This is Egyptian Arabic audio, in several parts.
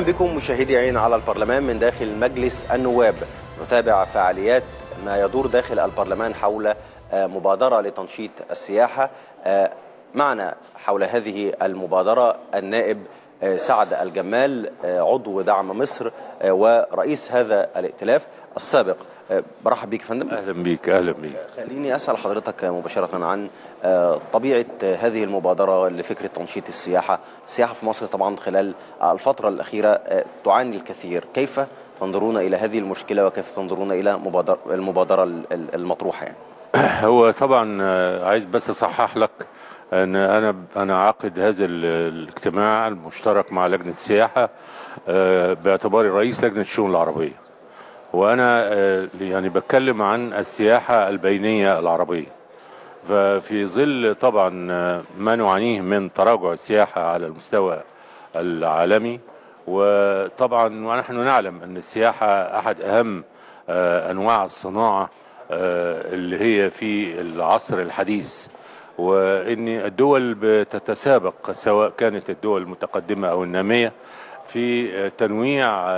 بكم مشاهدي عين على البرلمان من داخل مجلس النواب نتابع فعاليات ما يدور داخل البرلمان حول مبادرة لتنشيط السياحة معنا حول هذه المبادرة النائب سعد الجمال عضو دعم مصر ورئيس هذا الائتلاف السابق برحب بيك فندم اهلا بيك اهلا بيك خليني اسال حضرتك مباشره عن طبيعه هذه المبادره لفكره تنشيط السياحه السياحه في مصر طبعا خلال الفتره الاخيره تعاني الكثير كيف تنظرون الى هذه المشكله وكيف تنظرون الى مبادرة المبادره المطروحه يعني هو طبعا عايز بس اصحح لك ان انا انا عاقد هذا الاجتماع المشترك مع لجنه السياحه باعتباري رئيس لجنه الشؤون العربيه وانا يعني بتكلم عن السياحه البينيه العربيه ففي ظل طبعا ما نعانيه من تراجع السياحه على المستوى العالمي وطبعا ونحن نعلم ان السياحه احد اهم انواع الصناعه اللي هي في العصر الحديث وان الدول بتتسابق سواء كانت الدول المتقدمه او الناميه في تنويع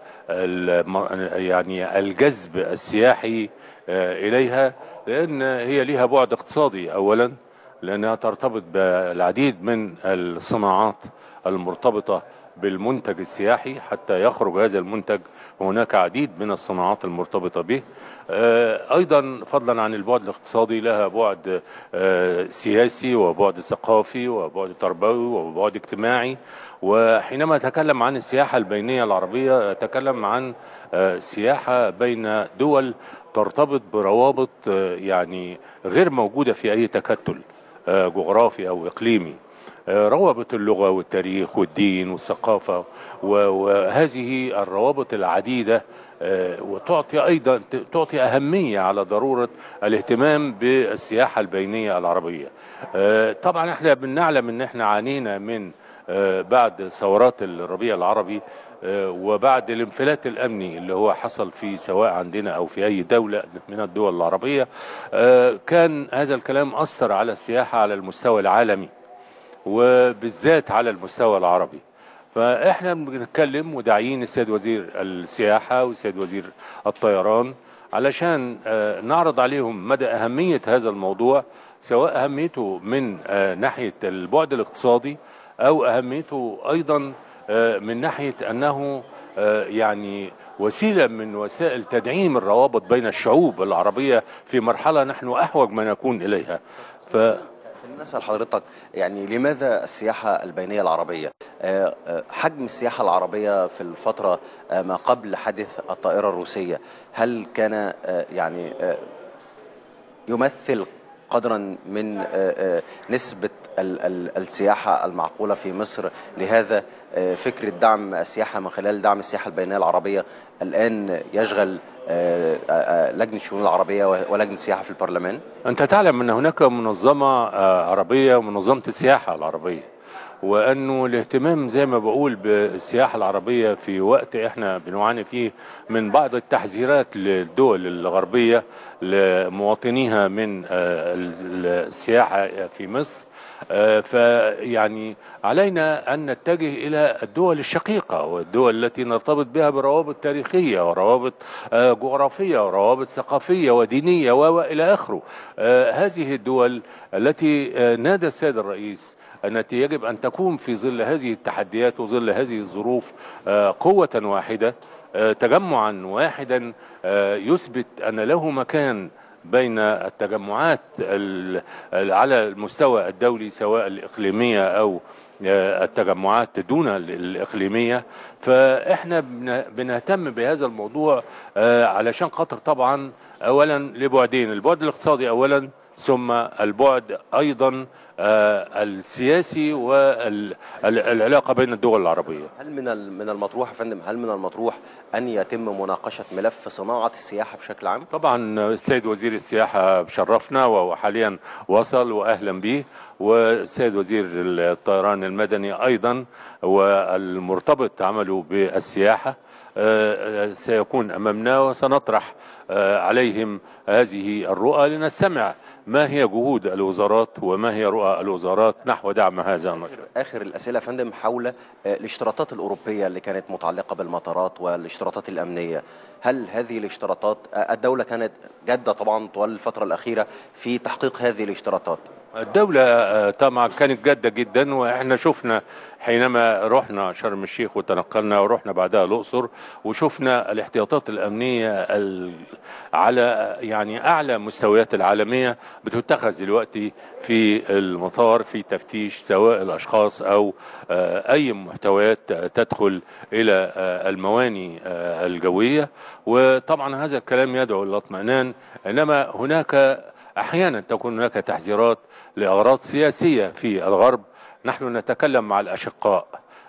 يعني الجذب السياحي اليها لان هي لها بعد اقتصادي اولا لانها ترتبط بالعديد من الصناعات المرتبطه بالمنتج السياحي حتى يخرج هذا المنتج هناك عديد من الصناعات المرتبطة به أيضا فضلا عن البعد الاقتصادي لها بعد سياسي وبعد ثقافي وبعد تربوي وبعد اجتماعي وحينما أتكلم عن السياحة البينية العربية أتكلم عن سياحة بين دول ترتبط بروابط يعني غير موجودة في أي تكتل جغرافي أو إقليمي روابط اللغة والتاريخ والدين والثقافة وهذه الروابط العديدة وتعطي أيضا تعطي أهمية على ضرورة الاهتمام بالسياحة البينية العربية طبعا احنا بنعلم ان احنا عانينا من بعد ثورات الربيع العربي وبعد الانفلات الامني اللي هو حصل في سواء عندنا او في اي دوله من الدول العربيه كان هذا الكلام اثر على السياحه على المستوى العالمي وبالذات على المستوى العربي فاحنا بنتكلم وداعيين السيد وزير السياحه والسيد وزير الطيران علشان نعرض عليهم مدى اهميه هذا الموضوع سواء اهميته من ناحيه البعد الاقتصادي او اهميته ايضا من ناحيه انه يعني وسيله من وسائل تدعيم الروابط بين الشعوب العربيه في مرحله نحن احوج ما نكون اليها ف نسأل حضرتك يعني لماذا السياحة البينية العربية حجم السياحة العربية في الفترة ما قبل حادث الطائرة الروسية هل كان يعني يمثل قدرا من نسبة السياحة المعقولة في مصر لهذا فكرة دعم السياحة من خلال دعم السياحة البينية العربية الآن يشغل لجنة الشؤون العربية ولجنة السياحة في البرلمان أنت تعلم أن هناك منظمة عربية ومنظمة السياحة العربية وانه الاهتمام زي ما بقول بالسياحه العربيه في وقت احنا بنعاني فيه من بعض التحذيرات للدول الغربيه لمواطنيها من السياحه في مصر فيعني علينا ان نتجه الى الدول الشقيقه والدول التي نرتبط بها بروابط تاريخيه وروابط جغرافيه وروابط ثقافيه ودينيه والى اخره هذه الدول التي نادى السيد الرئيس التي يجب أن تكون في ظل هذه التحديات وظل هذه الظروف قوة واحدة تجمعا واحدا يثبت أن له مكان بين التجمعات على المستوى الدولي سواء الإقليمية أو التجمعات دون الإقليمية فإحنا بنهتم بهذا الموضوع علشان خاطر طبعا أولا لبعدين البعد الاقتصادي أولا ثم البعد ايضا السياسي والعلاقه بين الدول العربيه. هل من من المطروح يا فندم هل من المطروح ان يتم مناقشه ملف صناعه السياحه بشكل عام؟ طبعا السيد وزير السياحه شرفنا وهو حاليا وصل واهلا به والسيد وزير الطيران المدني ايضا والمرتبط عمله بالسياحه آه، آه، سيكون أمامنا وسنطرح آه، عليهم هذه الرؤى لنستمع ما هي جهود الوزارات وما هي رؤى الوزارات نحو دعم هذا النشاط اخر الاسئله يا فندم حول آه، الاشتراطات الاوروبيه اللي كانت متعلقه بالمطارات والاشتراطات الامنيه هل هذه الاشتراطات آه، الدوله كانت جاده طبعا طوال الفتره الاخيره في تحقيق هذه الاشتراطات الدولة آه، طبعا كانت جادة جدا واحنا شفنا حينما رحنا شرم الشيخ وتنقلنا ورحنا بعدها الأقصر وشفنا الاحتياطات الأمنية ال- على يعني أعلى مستويات العالمية بتتخذ دلوقتي في المطار في تفتيش سواء الأشخاص أو آه، أي محتويات تدخل إلى آه، المواني آه، الجوية وطبعا هذا الكلام يدعو للاطمئنان إنما هناك احيانا تكون هناك تحذيرات لاغراض سياسيه في الغرب نحن نتكلم مع الاشقاء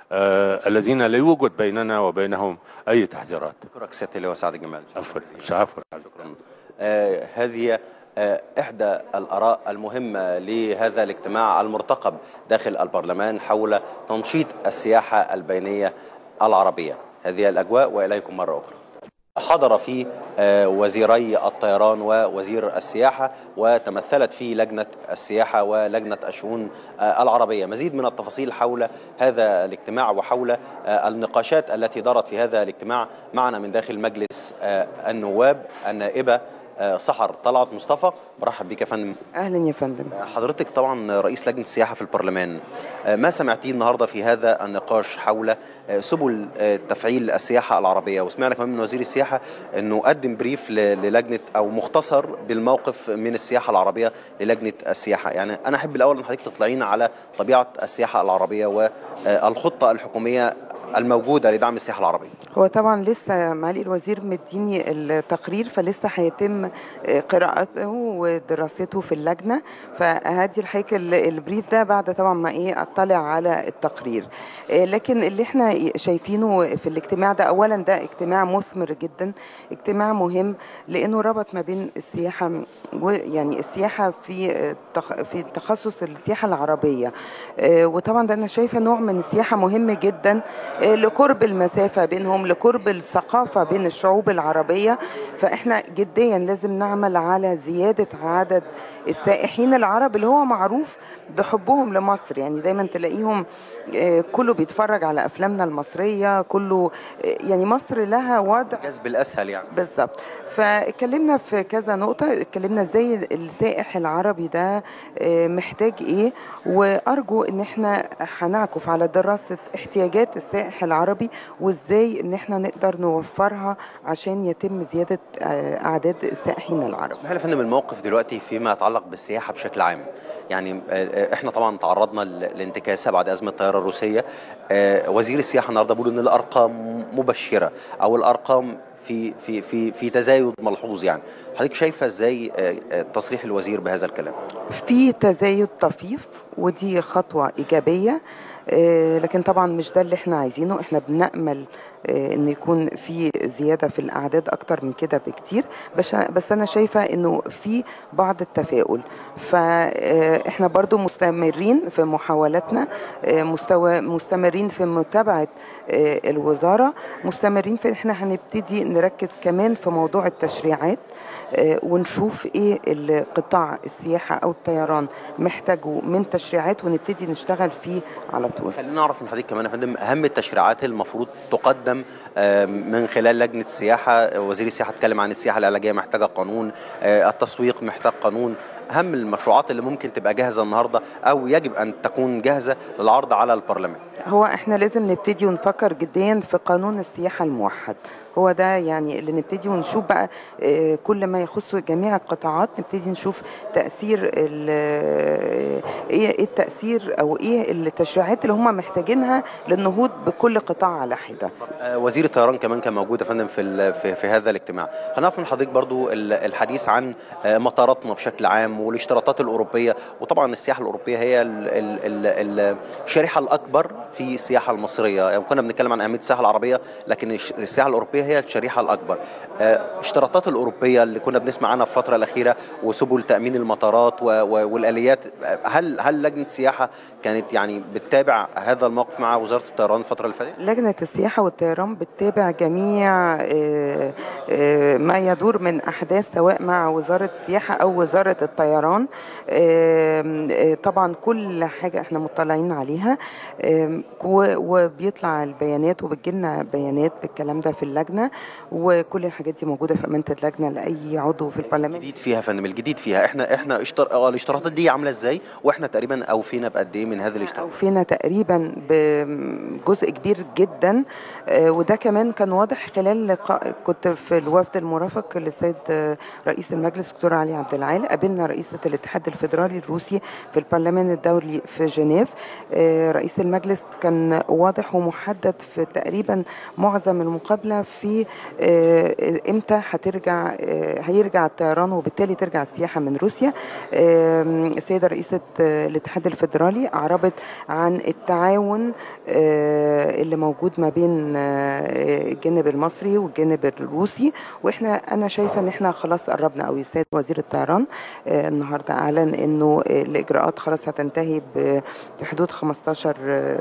آه الذين لا يوجد بيننا وبينهم اي تحذيرات شكرا سياده اللواء سعد الجمال شكراً عفوا جزيلاً. مش عفوا شكرا آه، هذه آه، إحدى الآراء المهمة لهذا الاجتماع المرتقب داخل البرلمان حول تنشيط السياحة البينية العربية هذه الأجواء وإليكم مرة أخرى حضر فيه آه، وزيري الطيران ووزير السياحة وتمثلت فيه لجنة السياحة ولجنة الشؤون آه، العربية مزيد من التفاصيل حول هذا الاجتماع وحول آه، النقاشات التي دارت في هذا الاجتماع معنا من داخل مجلس آه، النواب النائبة آه، سحر طلعت مصطفى مرحب بك يا فندم اهلا يا فندم حضرتك طبعا رئيس لجنة السياحة في البرلمان آه، ما سمعتيه النهاردة في هذا النقاش حول آه، سبل آه، تفعيل السياحة العربية وسمعنا كمان من وزير السياحة أنه قدم بريف ل- للجنة أو مختصر بالموقف من السياحة العربية للجنة السياحة يعني أنا أحب الأول أن حضرتك تطلعينا على طبيعة السياحة العربية والخطة الحكومية الموجودة لدعم السياحة العربية هو طبعا لسه معالي الوزير مديني التقرير فلسه هيتم آه، قراءته ودراسته في اللجنه فهدي الحقيقه ال- البريف ده بعد طبعا ما ايه اطلع على التقرير آه، لكن اللي احنا شايفينه في الاجتماع ده اولا ده اجتماع مثمر جدا اجتماع مهم لانه ربط ما بين السياحه ويعني السياحه في آه، تخ- في تخصص السياحه العربيه آه، وطبعا ده انا شايفه نوع من السياحه مهم جدا آه، لقرب المسافه بينهم لقرب الثقافه بين الشعوب العربيه فاحنا جديا لازم نعمل على زياده عدد السائحين العرب اللي هو معروف بحبهم لمصر يعني دايما تلاقيهم آه، كله بيتفرج على افلامنا المصريه كله آه، يعني مصر لها وضع الجذب الأسهل يعني بالظبط فاتكلمنا في كذا نقطة اتكلمنا ازاي السائح العربي ده آه، محتاج ايه وارجو ان احنا هنعكف على دراسة احتياجات السائح العربي وازاي ان احنا نقدر نوفرها عشان يتم زيادة آه، اعداد السائحين العرب اسمح لي يا فندم الموقف دلوقتي فيما يتعلق بالسياحه بشكل عام يعني آه، آه، احنا طبعا تعرضنا ل- لانتكاسه بعد ازمه الطياره الروسيه آه، وزير السياحه النهارده بيقول ان الارقام مبشره او الارقام في في في في تزايد ملحوظ يعني حضرتك شايفه ازاي آه، آه، تصريح الوزير بهذا الكلام في تزايد طفيف ودي خطوة إيجابية آه، لكن طبعا مش ده اللي احنا عايزينه احنا بنأمل آه، ان يكون في زيادة في الأعداد أكتر من كده بكتير بس بس أنا شايفة انه في بعض التفاؤل فاحنا برضو مستمرين في محاولاتنا آه، مستوى مستمرين في متابعة آه، الوزارة مستمرين في احنا هنبتدي نركز كمان في موضوع التشريعات آه، ونشوف ايه القطاع السياحه او الطيران محتاجه من تشريعات ونبتدي نشتغل فيه على طول خلينا نعرف من حضرتك كمان يا فندم اهم التشريعات المفروض تقدم آه، من خلال لجنه السياحه وزير السياحه اتكلم عن السياحه العلاجيه محتاجه قانون آه، التسويق محتاج قانون اهم المشروعات اللي ممكن تبقى جاهزه النهارده او يجب ان تكون جاهزه للعرض على البرلمان هو احنا لازم نبتدي ونفكر جديا في قانون السياحه الموحد هو ده يعني اللي نبتدي ونشوف بقى آه، كل ما يخص جميع القطاعات نبتدي نشوف تاثير ال- آه، ايه إيه التاثير او ايه التشريعات اللي هم محتاجينها للنهوض بكل قطاع على حده آه، وزير الطيران كمان كان موجود يا فندم في ال- في, في هذا الاجتماع هنعرف من حضرتك برضو ال- الحديث عن آه، مطاراتنا بشكل عام والاشتراطات الاوروبيه وطبعا السياحه الاوروبيه هي ال- ال- ال- الشريحه الاكبر في السياحه المصريه يعني كنا بنتكلم عن اهميه السياحه العربيه لكن الش- السياحه الاوروبيه هي الشريحه الاكبر آه، اشتراطات الاوروبيه اللي كنا بنسمع عنها في الفتره الاخيره وسبل تامين المطارات و- و- والاليات آه، هل هل لجنه السياحه كانت يعني بتتابع هذا الموقف مع وزاره الطيران الفتره اللي فاتت؟ لجنة السياحة والطيران بتتابع جميع آه، آه، ما يدور من أحداث سواء مع وزارة السياحة أو وزارة الطيران آم، آه، طبعا كل حاجة احنا مطلعين عليها آم، و- وبيطلع البيانات وبتجيلنا بيانات بالكلام ده في اللجنة وكل الحاجات دي موجودة في أمانة اللجنة لأي عضو في البرلمان الجديد فيها يا فندم الجديد فيها احنا احنا اشتر... اه الاشتراطات دي عامله ازاي واحنا تقريبا اوفينا بقد ايه من هذه الاشتراطات أوفينا تقريبا بجزء كبير جدا آه، وده كمان كان واضح خلال لقاء كنت في الوفد المرافق للسيد آه، رئيس المجلس دكتور علي عبد العال قابلنا رئيسة الاتحاد الفيدرالي الروسي في البرلمان الدولي في جنيف آه، رئيس المجلس كان واضح ومحدد في تقريبا معظم المقابلة في آه، امتى هترجع آه، هيرجع الطيران وبالتالي ترجع السياحة من روسيا آم، السيدة رئيسة آه، الاتحاد الفيدرالي أعربت عن التعاون آه، اللي موجود ما بين آه، الجانب المصري والجانب الروسي واحنا انا شايفه ان احنا خلاص قربنا قوي السيد وزير الطيران آه، النهارده اعلن انه آه، الاجراءات خلاص هتنتهي ب- بحدود 15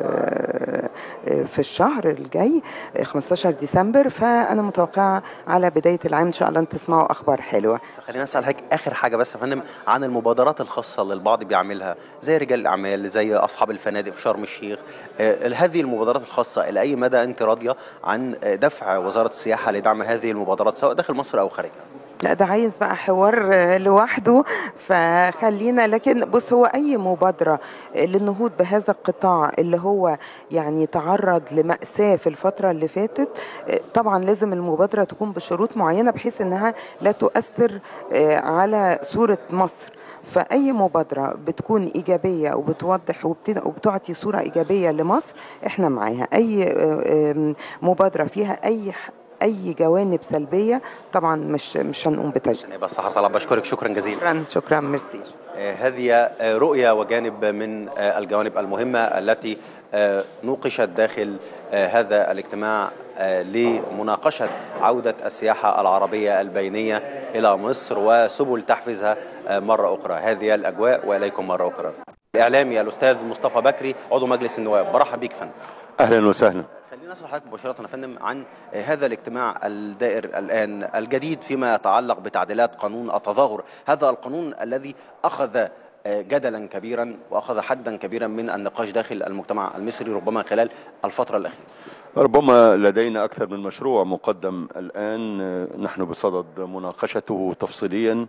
آه، آه، في الشهر الجاي آه، 15 ديسمبر فانا متوقعه على بدايه العام ان شاء الله ان تسمعوا اخبار حلوه خلينا اسال حضرتك اخر حاجه بس يا فندم عن المبادرات الخاصه اللي البعض بيعملها زي رجال الاعمال زي اصحاب الفنادق في شرم الشيخ آه، هذه المبادرات الخاصه الى اي مدى انت راضيه عن آه، دفع وزاره السياحه لدعم هذه المبادرات سواء داخل مصر او خارجها لا ده عايز بقى حوار آه، لوحده فخلينا لكن بص هو اي مبادره آه، للنهوض بهذا القطاع اللي هو يعني تعرض لمأساة في الفترة اللي فاتت آه، طبعا لازم المبادرة تكون بشروط معينة بحيث انها لا تؤثر آه، على صورة مصر فأي مبادرة بتكون إيجابية وبتوضح وبت- وبتعطي صورة إيجابية لمصر إحنا معاها أي آه، آم، مبادرة فيها أي ح- أي جوانب سلبية طبعا مش مش هنقوم بتجديد عشان يبقى الصحه طلع بشكرك شكرا جزيلا شكرا شكرا ميرسي آه، هذه آه، رؤية وجانب من آه، الجوانب المهمة التي آه، نوقشت داخل آه، هذا الاجتماع آه، لمناقشة عودة السياحة العربية البينية إلى مصر وسبل تحفيزها آه، مرة أخرى هذه الأجواء وإليكم مرة أخرى الإعلامي الأستاذ مصطفى بكري عضو مجلس النواب برحب بيك فندم اهلا وسهلا خلينا نسأل حضرتك مباشرة يا فندم عن هذا الاجتماع الدائر الآن الجديد فيما يتعلق بتعديلات قانون التظاهر هذا القانون الذي أخذ جدلا كبيرا وأخذ حدا كبيرا من النقاش داخل المجتمع المصري ربما خلال الفترة الأخيرة ربما لدينا أكثر من مشروع مقدم الآن آه، نحن بصدد مناقشته تفصيليا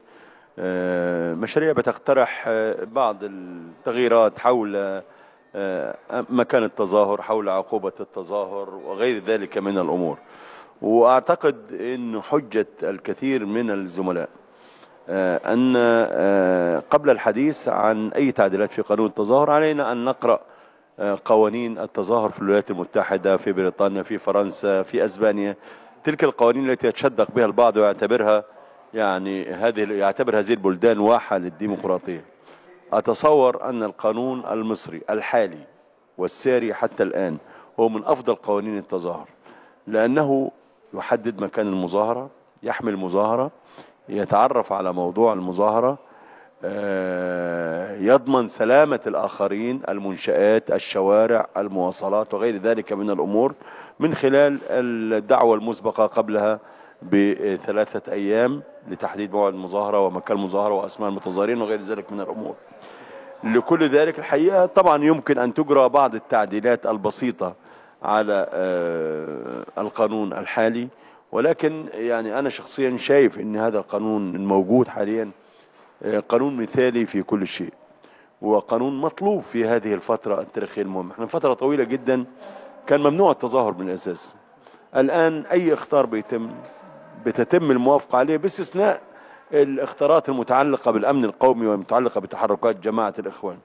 آه، مشاريع بتقترح آه، بعض التغييرات حول آه، مكان التظاهر حول عقوبة التظاهر وغير ذلك من الأمور وأعتقد أن حجة الكثير من الزملاء آه، أن آه، قبل الحديث عن أي تعديلات في قانون التظاهر علينا أن نقرأ آه، قوانين التظاهر في الولايات المتحدة في بريطانيا في فرنسا في أسبانيا تلك القوانين التي يتشدق بها البعض ويعتبرها يعني هذه يعتبر هذه البلدان واحة للديمقراطية أتصور أن القانون المصري الحالي والساري حتى الآن هو من أفضل قوانين التظاهر لأنه يحدد مكان المظاهرة يحمي المظاهرة يتعرف على موضوع المظاهرة آه، يضمن سلامة الآخرين المنشآت الشوارع المواصلات وغير ذلك من الأمور من خلال الدعوة المسبقة قبلها بثلاثة أيام لتحديد موعد المظاهرة ومكان المظاهرة وأسماء المتظاهرين وغير ذلك من الأمور لكل ذلك الحقيقة طبعا يمكن أن تجرى بعض التعديلات البسيطة على آه، القانون الحالي ولكن يعني أنا شخصيا شايف أن هذا القانون الموجود حاليا آه، قانون مثالي في كل شيء وقانون مطلوب في هذه الفترة التاريخية المهمة احنا فترة طويلة جدا كان ممنوع التظاهر من الأساس الآن أي اختار بيتم بتتم الموافقة عليه باستثناء الاختارات المتعلقة بالأمن القومي والمتعلقة بتحركات جماعة الإخوان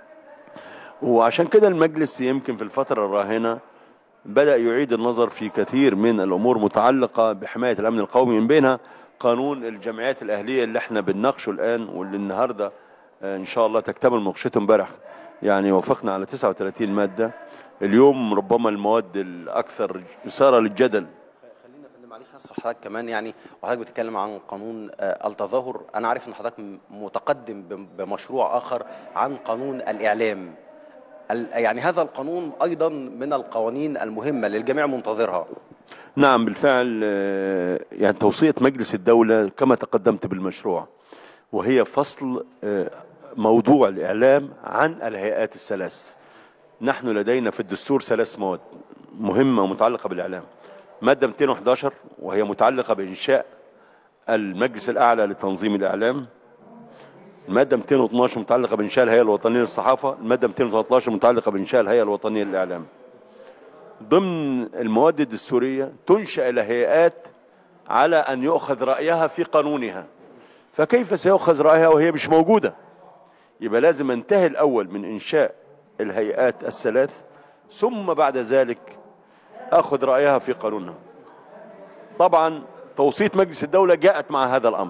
وعشان كده المجلس يمكن في الفترة الراهنة بدأ يعيد النظر في كثير من الأمور متعلقة بحماية الأمن القومي من بينها قانون الجمعيات الأهلية اللي احنا بنناقشه الآن واللي النهاردة آه، إن شاء الله تكتمل مناقشته امبارح يعني وافقنا على 39 مادة اليوم ربما المواد الأكثر إثارة للجدل معلش اسال حضرتك كمان يعني وحضرتك بتتكلم عن قانون آه، التظاهر انا عارف ان حضرتك م- متقدم بم- بمشروع اخر عن قانون الاعلام ال- يعني هذا القانون ايضا من القوانين المهمه للجميع منتظرها نعم بالفعل آه، يعني توصية مجلس الدولة كما تقدمت بالمشروع وهي فصل آه، موضوع الإعلام عن الهيئات الثلاث نحن لدينا في الدستور ثلاث مواد مهمة ومتعلقة بالإعلام مادة 211 وهي متعلقة بإنشاء المجلس الأعلى لتنظيم الإعلام المادة 212 متعلقة بإنشاء الهيئة الوطنية للصحافة المادة 213 متعلقة بإنشاء الهيئة الوطنية للإعلام ضمن المواد الدستورية تنشأ الهيئات على أن يؤخذ رأيها في قانونها فكيف سيؤخذ رأيها وهي مش موجودة يبقى لازم انتهي الأول من إنشاء الهيئات الثلاث ثم بعد ذلك أخذ رأيها في قانونها طبعا توصية مجلس الدولة جاءت مع هذا الأمر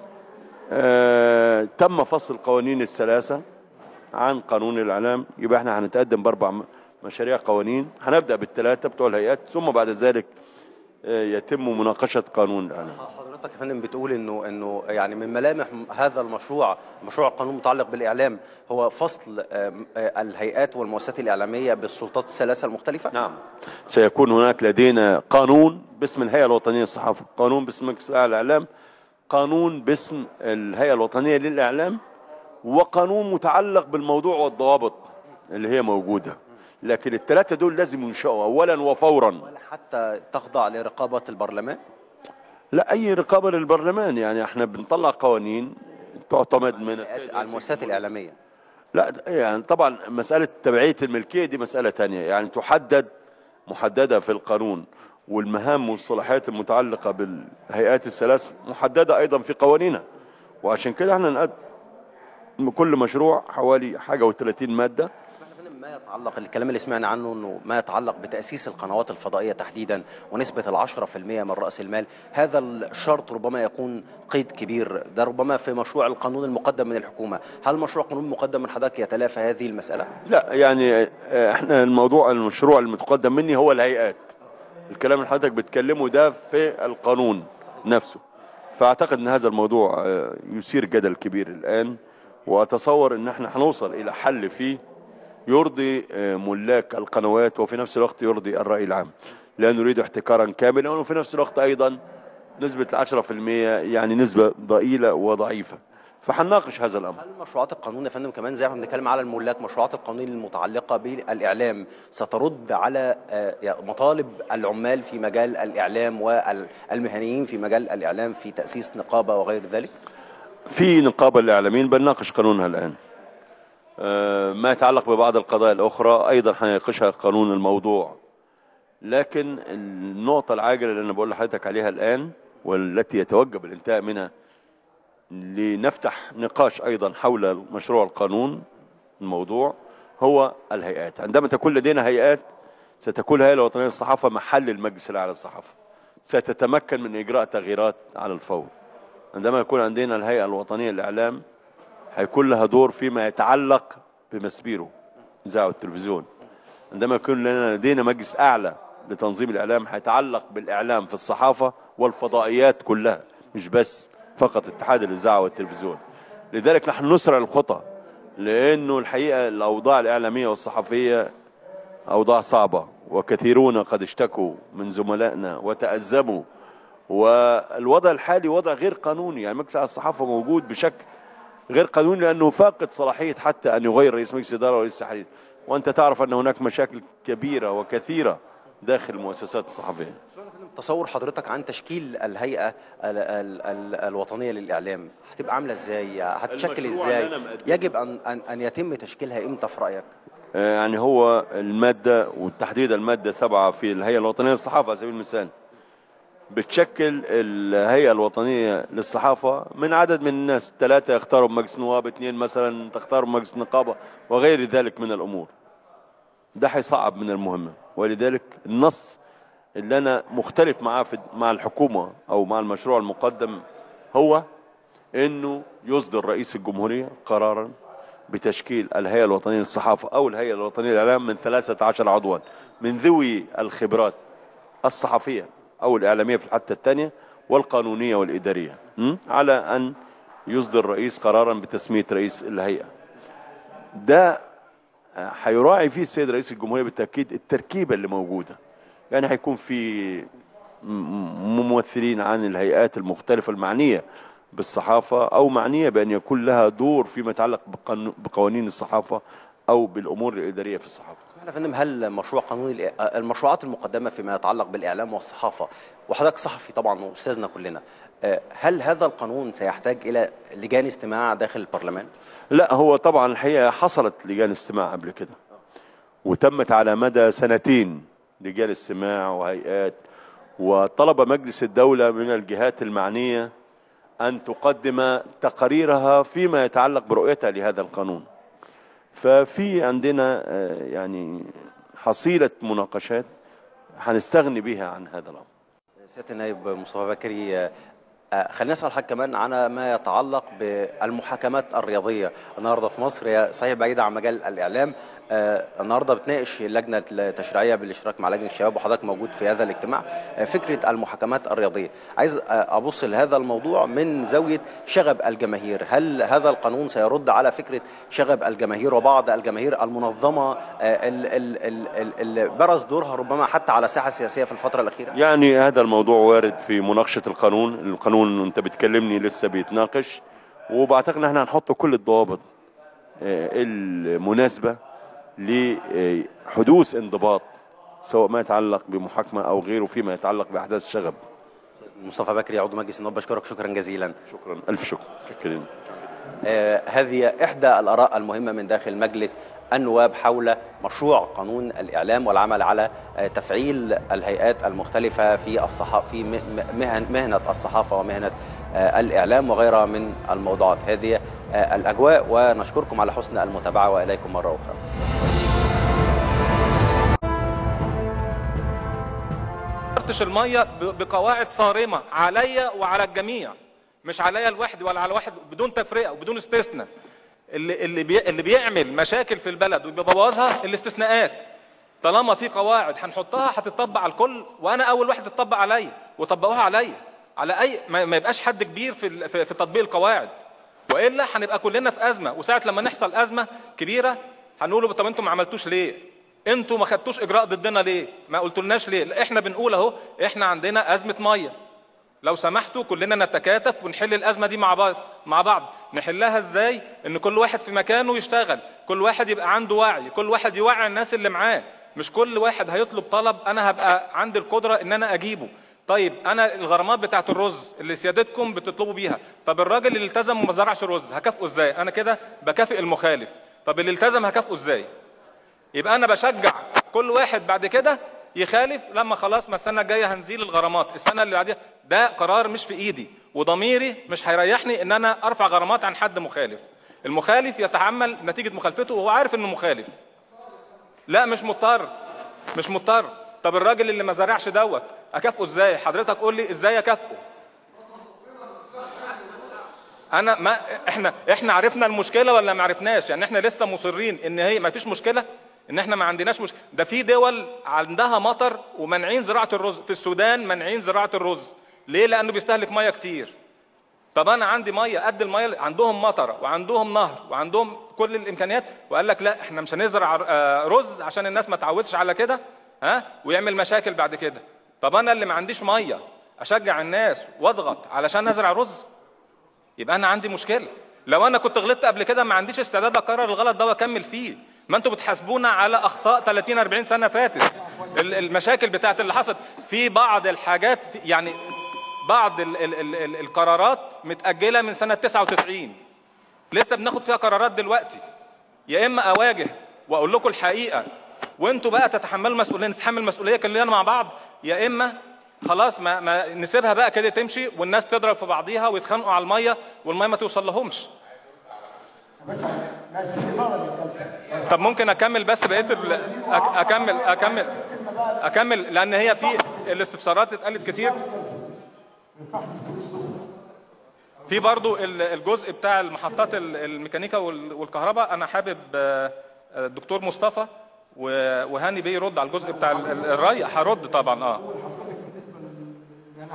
آه تم فصل القوانين الثلاثة عن قانون الإعلام يبقى احنا هنتقدم بأربع م- مشاريع قوانين هنبدأ بالثلاثة بتوع الهيئات ثم بعد ذلك آه، يتم مناقشة قانون الإعلام حضرتك يا فندم بتقول انه انه يعني من ملامح هذا المشروع مشروع القانون المتعلق بالاعلام هو فصل آم، آه، الهيئات والمؤسسات الاعلاميه بالسلطات الثلاثه المختلفه نعم سيكون هناك لدينا قانون باسم الهيئة الوطنية للصحافة قانون باسم مجلس الأعلى للإعلام قانون باسم الهيئة الوطنية للإعلام وقانون متعلق بالموضوع والضوابط اللي هي موجودة لكن الثلاثة دول لازم ينشأوا أولا وفورا ولا حتى تخضع لرقابه البرلمان لا أي رقابة للبرلمان يعني احنا بنطلع قوانين تعتمد من السيد على المؤسسات الاعلاميه لا د- يعني طبعا مسألة تبعية الملكية دي مسألة تانية يعني تحدد محددة في القانون والمهام والصلاحيات المتعلقة بالهيئات الثلاث محددة أيضا في قوانينها وعشان كده احنا نقدم كل مشروع حوالي حاجة و30 مادة احنا فندم ما يتعلق الكلام اللي سمعنا عنه انه ما يتعلق بتاسيس القنوات الفضائيه تحديدا ونسبه العشرة في المية من راس المال هذا الشرط ربما يكون قيد كبير ده ربما في مشروع القانون المقدم من الحكومه هل مشروع قانون مقدم من حضرتك يتلافى هذه المساله لا يعني اه، احنا الموضوع المشروع المتقدم مني هو الهيئات الكلام اللي حضرتك بتكلمه ده في القانون نفسه فاعتقد ان هذا الموضوع اه، يثير جدل كبير الان واتصور ان احنا هنوصل الى حل فيه يرضي اه، ملاك القنوات وفي نفس الوقت يرضي الرأي العام لا نريد احتكارا كاملا وفي نفس الوقت ايضا نسبة العشرة في المية يعني نسبة ضئيلة وضعيفة فهنناقش هذا الامر هل مشروعات القانون يا فندم كمان زي ما بنتكلم على الملاك مشروعات القانون المتعلقه بالاعلام سترد على آه، يعني مطالب العمال في مجال الاعلام والمهنيين في مجال الاعلام في تاسيس نقابه وغير ذلك؟ في نقابة للإعلاميين بنناقش قانونها الآن آه، ما يتعلق ببعض القضايا الأخرى أيضا هيناقشها قانون الموضوع لكن النقطة العاجلة اللي أنا بقول لحضرتك عليها الآن والتي يتوجب الانتهاء منها لنفتح نقاش أيضا حول مشروع القانون الموضوع هو الهيئات عندما تكون لدينا هيئات ستكون الهيئة الوطنية للصحافة محل المجلس الأعلى للصحافة ستتمكن من إجراء تغييرات على الفور عندما يكون عندنا الهيئة الوطنية للإعلام هيكون لها دور فيما يتعلق بمسبيره إذاعة والتلفزيون عندما يكون لنا لدينا مجلس أعلى لتنظيم الإعلام هيتعلق بالإعلام في الصحافة والفضائيات كلها مش بس فقط اتحاد الإذاعة والتلفزيون لذلك نحن نسرع الخطى لأنه الحقيقة الأوضاع الإعلامية والصحفية أوضاع صعبة وكثيرون قد اشتكوا من زملائنا وتأزموا والوضع الحالي وضع غير قانوني يعني مجلس الصحافة موجود بشكل غير قانوني لأنه فاقد صلاحية حتى أن يغير رئيس مجلس إدارة ورئيس تحرير وأنت تعرف أن هناك مشاكل كبيرة وكثيرة داخل المؤسسات الصحفية تصور حضرتك عن تشكيل الهيئه ال ال ال الوطنيه للاعلام هتبقى عامله ازاي؟ هتشكل المشروع ازاي؟ اللي أنا مقدمه. يجب ان ان ان يتم تشكيلها امتى في رايك؟ آه، يعني هو المادة وتحديد المادة سبعة في الهيئة الوطنية للصحافة على سبيل المثال بتشكل الهيئة الوطنية للصحافة من عدد من الناس ثلاثة يختاروا مجلس نواب اثنين مثلا تختاروا مجلس نقابة وغير ذلك من الأمور ده هيصعب من المهمة ولذلك النص اللي أنا مختلف معاه في مع الحكومة أو مع المشروع المقدم هو أنه يصدر رئيس الجمهورية قرارا بتشكيل الهيئة الوطنية للصحافة أو الهيئة الوطنية للإعلام من 13 عضوا من ذوي الخبرات الصحفية او الاعلاميه في الحته الثانيه والقانونيه والاداريه م? على ان يصدر الرئيس قرارا بتسميه رئيس الهيئه ده هيراعي فيه السيد رئيس الجمهوريه بالتاكيد التركيبه اللي موجوده يعني هيكون في م- م- ممثلين عن الهيئات المختلفه المعنيه بالصحافه او معنيه بان يكون لها دور فيما يتعلق بقانو- بقوانين الصحافه او بالامور الاداريه في الصحافه يا فندم هل مشروع قانون الإع- المشروعات المقدمه فيما يتعلق بالاعلام والصحافه وحضرتك صحفي طبعا واستاذنا كلنا آه، هل هذا القانون سيحتاج الى لجان استماع داخل البرلمان؟ لا هو طبعا الحقيقه حصلت لجان استماع قبل كده وتمت على مدى سنتين لجان استماع وهيئات وطلب مجلس الدوله من الجهات المعنيه ان تقدم تقاريرها فيما يتعلق برؤيتها لهذا القانون ففي عندنا آه، يعني حصيله مناقشات هنستغني بها عن هذا الامر سياده النائب مصطفى بكري آه، آه، خلينا نسال حضرتك كمان عن ما يتعلق بالمحاكمات الرياضيه النهارده في مصر هي صحيح بعيده عن مجال الاعلام آه، النهارده بتناقش اللجنه التشريعيه بالاشتراك مع لجنه الشباب وحضرتك موجود في هذا الاجتماع آه، فكره المحاكمات الرياضيه عايز آه، ابص لهذا الموضوع من زاويه شغب الجماهير هل هذا القانون سيرد على فكره شغب الجماهير وبعض الجماهير المنظمه آه، ال- ال- ال- ال- اللي برز دورها ربما حتى على الساحه السياسيه في الفتره الاخيره يعني هذا الموضوع وارد في مناقشة القانون القانون انت بتكلمني لسه بيتناقش وبعتقد ان احنا هنحط كل الضوابط آه، المناسبة لحدوث انضباط سواء ما يتعلق بمحاكمة او غيره فيما يتعلق باحداث شغب مصطفى بكري عضو مجلس النواب بشكرك شكرا جزيلا شكرا الف شكر شكرا آه، هذه إحدى الآراء المهمة من داخل مجلس النواب حول مشروع قانون الإعلام والعمل على آه، تفعيل الهيئات المختلفة في الصحافة في م- م- مهن مهنة الصحافة ومهنة آه، الإعلام وغيرها من الموضوعات هذه آه، الأجواء ونشكركم على حسن المتابعة وإليكم مرة أخرى فتش الميه ب- بقواعد صارمه عليا وعلى الجميع مش عليا لوحدي ولا على واحد بدون تفرقه وبدون استثناء اللي اللي بي اللي بيعمل مشاكل في البلد وبيبوظها الاستثناءات طالما في قواعد هنحطها هتطبق على الكل وانا اول واحد تطبق عليا وطبقوها عليا على اي ما ما يبقاش حد كبير في ال- في في تطبيق القواعد والا هنبقى كلنا في ازمه وساعه لما نحصل ازمه كبيره هنقول طب انتوا ما عملتوش ليه انتوا ما خدتوش اجراء ضدنا ليه ما قلتولناش ليه لا، احنا بنقول اهو احنا عندنا ازمه ميه لو سمحتوا كلنا نتكاتف ونحل الازمه دي مع بعض مع بعض نحلها ازاي ان كل واحد في مكانه يشتغل كل واحد يبقى عنده وعي كل واحد يوعي الناس اللي معاه مش كل واحد هيطلب طلب انا هبقى عندي القدره ان انا اجيبه طيب انا الغرامات بتاعت الرز اللي سيادتكم بتطلبوا بيها طب الراجل اللي التزم وما زرعش رز هكافئه ازاي انا كده بكافئ المخالف طب اللي التزم هكافئه ازاي يبقى انا بشجع كل واحد بعد كده يخالف لما خلاص ما السنه الجايه هنزيل الغرامات السنه اللي بعديها ده قرار مش في ايدي وضميري مش هيريحني ان انا ارفع غرامات عن حد مخالف المخالف يتحمل نتيجه مخالفته وهو عارف انه مخالف لا مش مضطر مش مضطر طب الراجل اللي ما زرعش دوت اكافئه ازاي حضرتك قول لي ازاي اكافئه انا ما احنا احنا عرفنا المشكله ولا ما عرفناش يعني احنا لسه مصرين ان هي ما فيش مشكله ان احنا ما عندناش مشكله ده في دول عندها مطر ومنعين زراعه الرز في السودان منعين زراعه الرز ليه لانه بيستهلك ميه كتير طب انا عندي ميه قد الميه عندهم مطره وعندهم نهر وعندهم كل الامكانيات وقال لك لا احنا مش هنزرع آه، رز عشان الناس ما تعودش على كده ها ويعمل مشاكل بعد كده طب انا اللي ما عنديش ميه اشجع الناس واضغط علشان ازرع رز يبقى انا عندي مشكله لو انا كنت غلطت قبل كده ما عنديش استعداد اكرر الغلط ده واكمل فيه ما انتوا بتحاسبونا على اخطاء 30 40 سنه فاتت ال- المشاكل بتاعت اللي حصلت في بعض الحاجات في- يعني بعض ال ال ال ال القرارات متاجله من سنه 99 لسه بناخد فيها قرارات دلوقتي يا اما اواجه واقول لكم الحقيقه وانتوا بقى تتحملوا المسؤوليه نتحمل المسؤوليه كلنا مع بعض يا اما خلاص ما, ما نسيبها بقى كده تمشي والناس تضرب في بعضيها ويتخانقوا على الميه والميه ما توصل لهمش طب ممكن اكمل بس بقيه ال- أك- اكمل اكمل اكمل لان هي في الاستفسارات اتقالت كتير في برضو ال- الجزء بتاع المحطات ال- الميكانيكا وال- والكهرباء انا حابب آه، آه، الدكتور مصطفى و- وهاني بيه يرد على الجزء بتاع ال- ال- الري هرد طبعا اه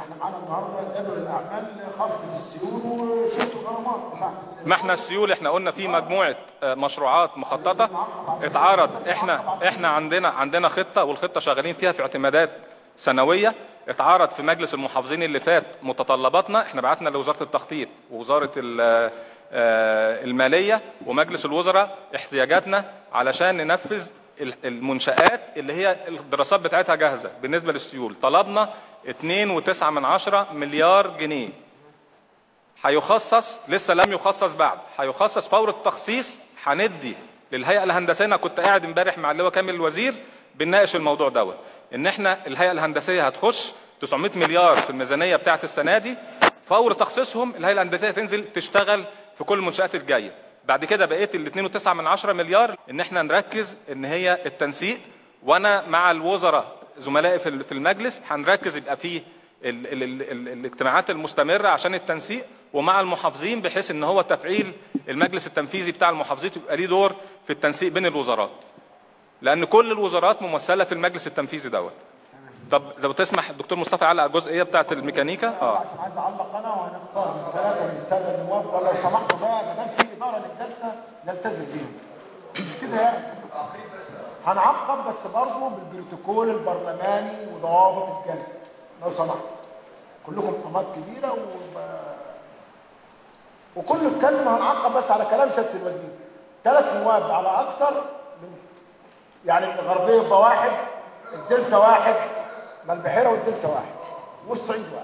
احنا معانا النهارده جدول الاعمال خاص بالسيول وشركه الغرامات بتاعتنا ما احنا السيول احنا قلنا في مجموعه آه، مشروعات مخططه اتعرض احنا احنا عندنا عندنا خطه والخطه شغالين فيها في اعتمادات سنويه اتعرض في مجلس المحافظين اللي فات متطلباتنا احنا بعتنا لوزاره التخطيط ووزاره ال- آه، الماليه ومجلس الوزراء احتياجاتنا علشان ننفذ ال- المنشآت اللي هي الدراسات بتاعتها جاهزه بالنسبه للسيول طلبنا 2.9 من عشرة مليار جنيه هيخصص لسه لم يخصص بعد هيخصص فور التخصيص هندي للهيئه الهندسيه انا كنت قاعد امبارح مع اللواء كامل الوزير بنناقش الموضوع دوت ان احنا الهيئه الهندسيه هتخش 900 مليار في الميزانيه بتاعه السنه دي فور تخصيصهم الهيئه الهندسيه تنزل تشتغل في كل المنشات الجايه بعد كده بقيت ال 2.9 من عشرة مليار ان احنا نركز ان هي التنسيق وانا مع الوزراء زملائي في في المجلس هنركز يبقى فيه ال ال ال ال الاجتماعات المستمرة عشان التنسيق ومع المحافظين بحيث ان هو تفعيل المجلس التنفيذي بتاع المحافظين يبقى ليه دور في التنسيق بين الوزارات لان كل الوزارات ممثلة في المجلس التنفيذي دوت طب لو تسمح الدكتور مصطفى يعلق على الجزئية بتاعت الميكانيكا اه عشان عايز اعلق انا وهنختار من ثلاثه من الساده النواب ولو سمحتوا بقى ما دام في اداره للجلسه نلتزم بيهم مش كده يعني هنعقب بس برضه بالبروتوكول البرلماني وضوابط الجلسه لو سمحت كلكم قامات كبيره و وكل الكلمه هنعقب بس على كلام سياده الوزير ثلاث نواب على اكثر من يعني الغربيه يبقى واحد الدلتا واحد ما البحيره والدلتا واحد والصعيد واحد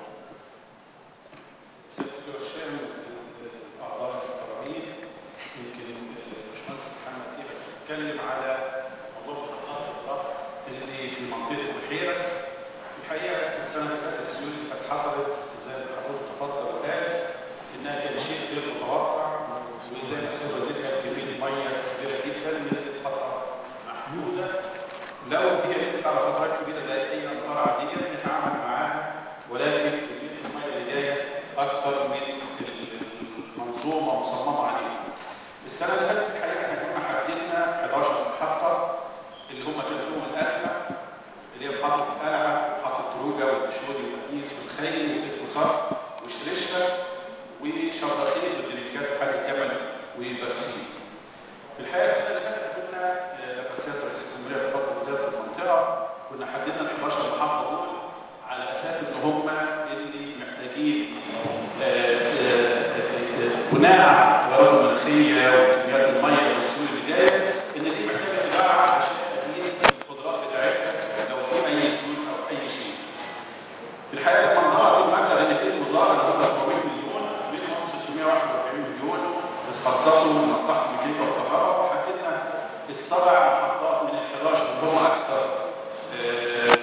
اعضاء القوانين يمكن الباشمهندس محمد كده اتكلم على موضوع محطات القطر اللي في منطقه البحيره الحقيقه السنه اللي فاتت السيول اللي كانت حصلت زي ما حضرتك تفضل وقال انها كان شيء غير متوقع وزي ما السيد الوزير قال كميه ميه كبيره جدا نزلت فتره محدوده لو هي نزلت على فترات كبيره زي اي امطار عاديه نتعامل معاها ولكن كميه الميه اللي جايه اكثر من المنظومه مصممه عليها. السنه اللي فاتت الحقيقه احنا كنا حددنا 11 محطه اللي هم كان فيهم الازمه اللي هي محطه القلعه ومحطه طروجه والبشوري والمقيس والخيل والاتوصاف وشريشة وشبرخيل والدريكات بحال الجمل وبرسيم. في الحقيقه السنه اللي فاتت كنا آه، لما السيد رئيس الجمهوريه تفضل زياره المنطقه كنا حددنا ال 11 محطه دول على اساس ان هم اللي محتاجين آه، آه، آه، بناء على التغيرات المناخيه وكميات الميه والسيول اللي جايه ان دي محتاجه تباع عشان تزيد القدرات بتاعتها لو في اي سيول او اي شيء. في الحقيقه لما انضغط المبلغ اللي في الوزاره اللي هو 700 مليون منهم 641 مليون اتخصصوا لمصلحه الميكانيكا والكهرباء وحددنا السبع محطات من ال 11 اللي هم اكثر آه،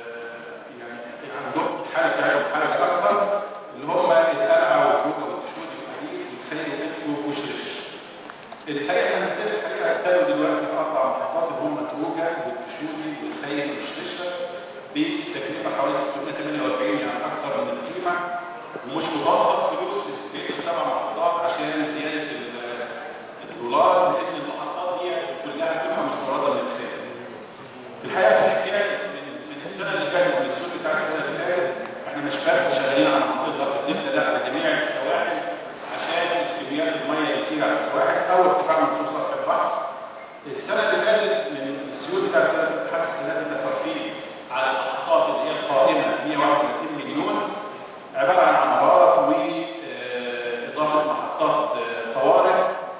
يعني عندهم الحاله بتاعتهم حاجه اكبر اللي هم القلعه والجوجه والدشود والحديث والخيل والإتو وشرش. الحقيقه الهندسيه الحقيقه ابتدوا دلوقتي في اربع محطات اللي هم توجه والدشودي والخيل والشرشه بتكلفه حوالي 648 يعني اكثر من القيمه ومش مضافه فلوس لبقيه السبع محطات عشان زياده ال- الدولار لان المحطات دي كلها بتبقى مستورده من الخارج. في الحقيقه في حكايه من من السنه اللي فاتت من السوق بتاع السنه اللي فاتت احنا مش بس شغالين على منطقه غرب الدلتا لا على جميع السواحل عشان كميات الميه اللي بتيجي على السواحل او ارتفاع منسوب سطح البحر. السنه اللي فاتت من السيول بتاع السنه اللي فاتت لحد السنه دي احنا صارفين على المحطات اللي هي القائمه 131 مليون عباره عن عمارات واضافه محطات آه، طوارئ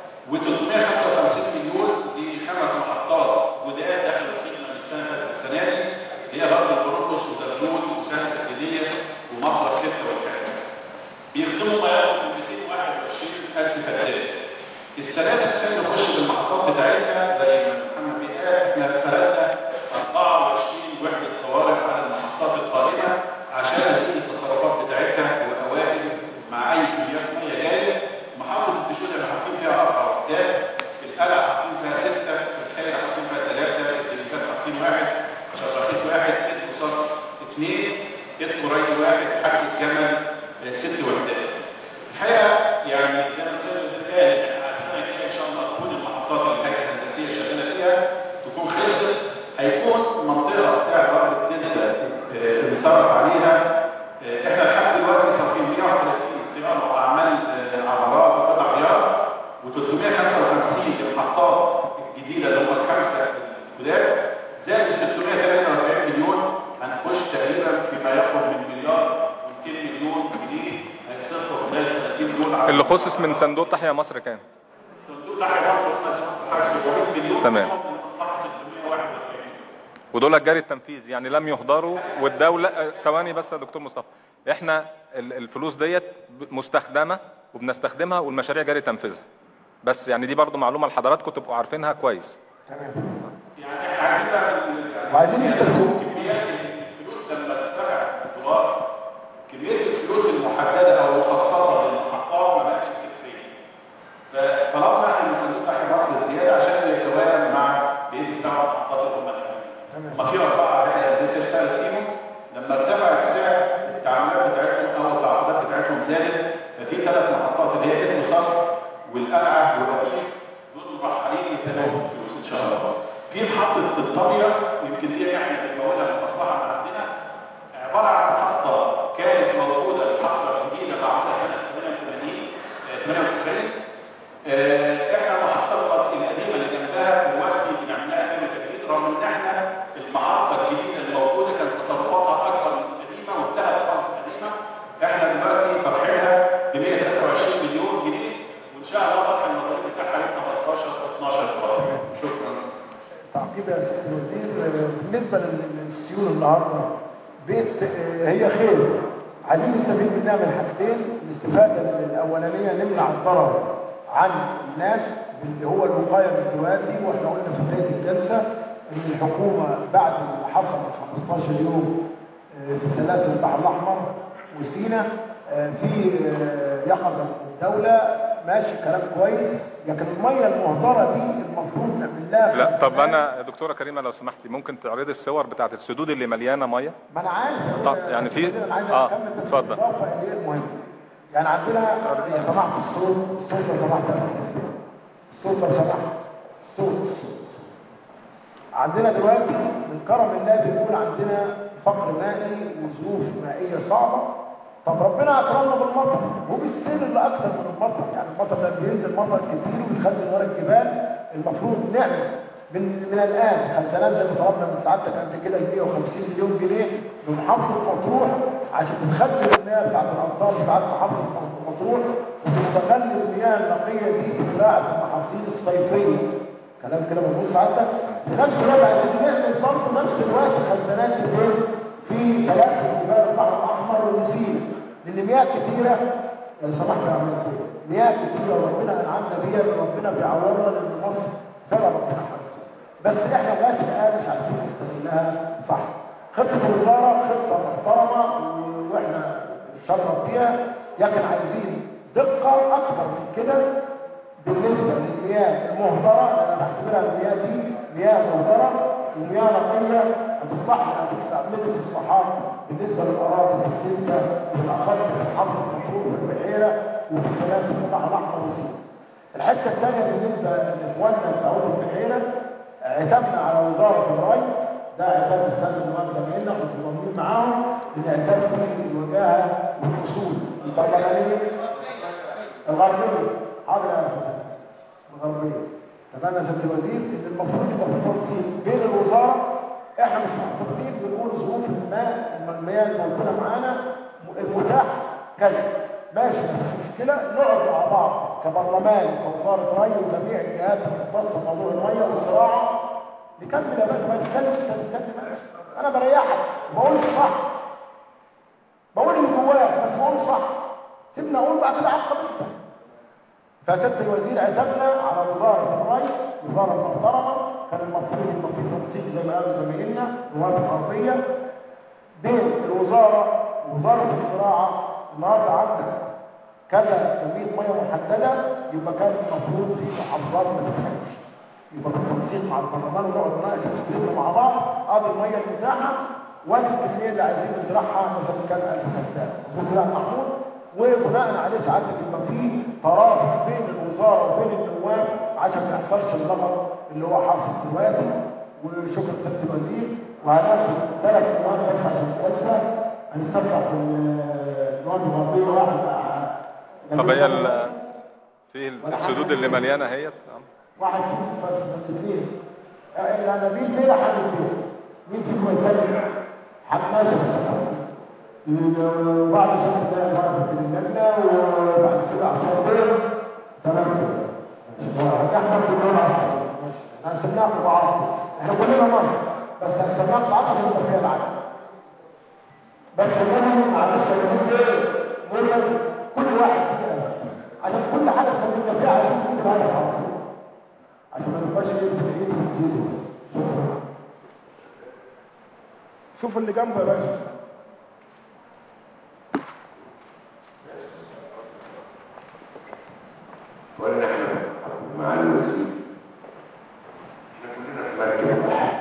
و355 مليون دي خمس محطات جداد داخل الخدمه من السنه اللي فاتت السنه دي هي غرب البرولوس وزغلول وسهل الاسيديه ومصرف 6 والكاس. بيخدموا ما يقرب من 221 الف فدان. السنه دي عشان نخش بالمحطات بتاعتنا زي ما محمد بيه قال احنا فرقنا 24 وحده طوارئ على المحطات القائمه عشان ازيد التصرفات بتاعتها واوائل مع اي كميات ميه جايه محطه الدشود اللي حاطين فيها اربع وحدات القلعه حاطين فيها سته الخيل حاطين فيها ثلاثه الدريكات حاطين واحد شبرخيت واحد ادكو صرف اثنين ادكو ري واحد حاجه الجمل آه، ست وحدات الحقيقه يعني زي ما السيد الوزير قال على السنه الجايه ان شاء الله تكون المحطات اللي الهيئه الهندسيه شغاله 55 للمحطات الجديده اللي هم الخمسه الجداد زائد 643 مليون هنخش تقريبا فيما يقرب من مليار و200 مليون جنيه هيتصرفوا خلال السنتين دول على اللي خصص من صندوق تحيا مصر كام صندوق تحيا مصر قلنا حوالي 700 مليون تمام. منهم لمصلحه 641 ودول جاري التنفيذ يعني لم يهدروا والدوله آه، ثواني بس يا دكتور مصطفى احنا ال- الفلوس ديت ب- مستخدمه وبنستخدمها والمشاريع جاري تنفيذها بس يعني دي برضو معلومه لحضراتكم تبقوا عارفينها كويس تمام يعني احنا عايزين بقى ال- وعايزين يشتركوا. كميات الفلوس لما ارتفعت الدولار كميه الفلوس المحدده او المخصصه للمحطات ما بقتش كفايه فطلبنا احنا من صندوق تحيا مصر الزياده عشان يتوائم مع بقيه السبع محطات اللي هم الحاليين ما في اربعه هي لسه اشتغل فيهم لما ارتفعت سعر التعاملات بتاعتهم او التعاقدات بتاعتهم زادت ففي ثلاث محطات اللي هي ابن صف والقلعه وابيس دول مرحلين يبقى لهم فلوس ان شاء الله. في محطه الطابيه يمكن دي احنا بنمولها من المصلحه اللي عندنا عباره عن محطه كانت موجوده محطه جديده معموله سنه 88 آه، 98 آه، احنا المحطه الق- القديمه اللي جنبها دلوقتي بنعمل لها كامل تجديد رغم ان احنا المحطه الجديده الموجوده كانت تصرفاتها اكبر من القديمه وانتهت خالص القديمه احنا دلوقتي طرحينها ب 123 مليون جنيه وان شاء الله فتح المصاريف بتاعها يوم 15 و 12 القادم شكرا تعقيب يا سيدي الوزير آه، بالنسبه لل- للسيول النهارده بيت آه، هي خير عايزين نستفيد منها من حاجتين الاستفاده الاولانيه نمنع الضرر عن الناس اللي هو الوقايه من دلوقتي واحنا قلنا في بدايه الجلسه ان الحكومه بعد ما حصل 15 يوم آه، في سلاسل البحر الاحمر وسينا آه، في آه، يقظه الدوله ماشي كلام كويس لكن الميه المهدره دي المفروض نعمل لها لا طب خزانات. انا يا دكتوره كريمه لو سمحتي ممكن تعرضي الصور بتاعت السدود اللي مليانه ميه ما انا عارف طب يعني في- انا عايز آه، اكمل بس اتفضل. الاضافه اللي هي المهمه يعني عندنا لو سمحت الصوت الصوت لو سمحت الصوت لو سمحت الصوت الصوت عندنا دلوقتي من كرم الله بيكون عندنا فقر مائي وظروف مائيه صعبه طب ربنا اكرمنا بالمطر وبالسيل اللي اكتر من المطر يعني المطر ده بينزل مطر كتير وبيتخزن ورا الجبال المفروض نعمل من من الان خزانات زي ما طلبنا من سعادتك قبل كده ب 150 مليون جنيه لمحافظه مطروح عشان تخزن المياه بتاعت الامطار بتاعت محافظه مطروح وتستغل المياه النقيه دي في زراعه المحاصيل الصيفيه كلام كده مظبوط سعادتك في نفس الوقت عايزين نعمل برضه نفس الوقت خزانات فين في سلاسل جبال البحر الاحمر وسينا لان مياه كتيره لو سمحت يا عم كده مياه كتيره ربنا انعمنا بيها ان ربنا بيعوضنا لان مصر فعلا ربنا حارسها بس احنا لغايه الان مش عارفين نستغلها صح خطه الوزاره خطه محترمه و- واحنا نشرف بيها لكن عايزين دقه اكبر من كده بالنسبه للمياه المهدره لان انا بعتبرها المياه دي مياه مهدره ومياه نقيه هتصلح هتستعمل استصلاحات بالنسبه للاراضي في الدلتا وبالاخص في محافظه مطروح والبحيره وفي سلاسل البحر الاحمر وسينا. الحته الثانيه بالنسبه لاخواننا بتوع البحيره عتبنا على وزاره الري ده عتاب السنه النواب زمايلنا كنت موجودين معاهم العتاب في الوجاهه والاصول البرلمانيه الغربيه حاضر يا استاذ الغربيه تمام يا سياده الوزير ان المفروض يبقى في تنسيق بين الوزاره احنا مش معتقدين بنقول ظروف الماء المياه الموجوده معانا المتاح كذا ماشي مفيش مشكله نقعد مع بعض كبرلمان وكوزاره ري وجميع الجهات المختصه بموضوع الميه والزراعه نكمل يا باشا ما تتكلم انت تتكلم انا بريحك بقول صح بقول اللي جواك بس بقول صح سيبنا اقول بعد كده عقب انت فسياده الوزير عتبنا على وزاره الري وزاره محترمه كان المفروض يبقى في تنسيق زي ما قالوا زمايلنا نواب الغربيه بين الوزاره ووزاره الزراعه النهارده عندك كذا كميه ميه محدده يبقى كان المفروض في محافظات ما تتحركش يبقى بالتنسيق مع البرلمان ونقعد نناقش مشكلتنا مع بعض ادي الميه المتاحه وادي الكميه اللي عايزين نزرعها مثلا كان 1000 فدان مظبوط كده يا محمود وبناء عليه ساعتها يبقى في ترابط بين الوزاره وبين النواب عشان ما يحصلش اللغط اللي هو حاصل دلوقتي وشكرا سياده الوزير وهناخد ثلاث نواب بس عشان الجلسه هنستفتح النواب الغربيه واحد مع طب هي ال- في السدود اللي مليانه اهيت واحد فيكم بس من الاثنين انا مين بيه حد بيه مين فيكم يتكلم حماس وبعد ست دقايق وقفت اللجنه وبعد كده عصابين تمام كده ماشي احنا كلنا عصابين ماشي هنسمعكم بعض احنا كلنا مصر بس هنسمعكم بعض عشان يبقى فيها العدل بس كمان معلش المفروض ايه مركز كل واحد فينا بس عشان كل حاجه اتكلمنا فيها عشان كل هدف على طول عشان ما نبقاش ايه بتعيد وتزيد بس شكرا شوف اللي جنبه يا باشا قلنا احنا مع الوزير احنا كلنا في مركب واحد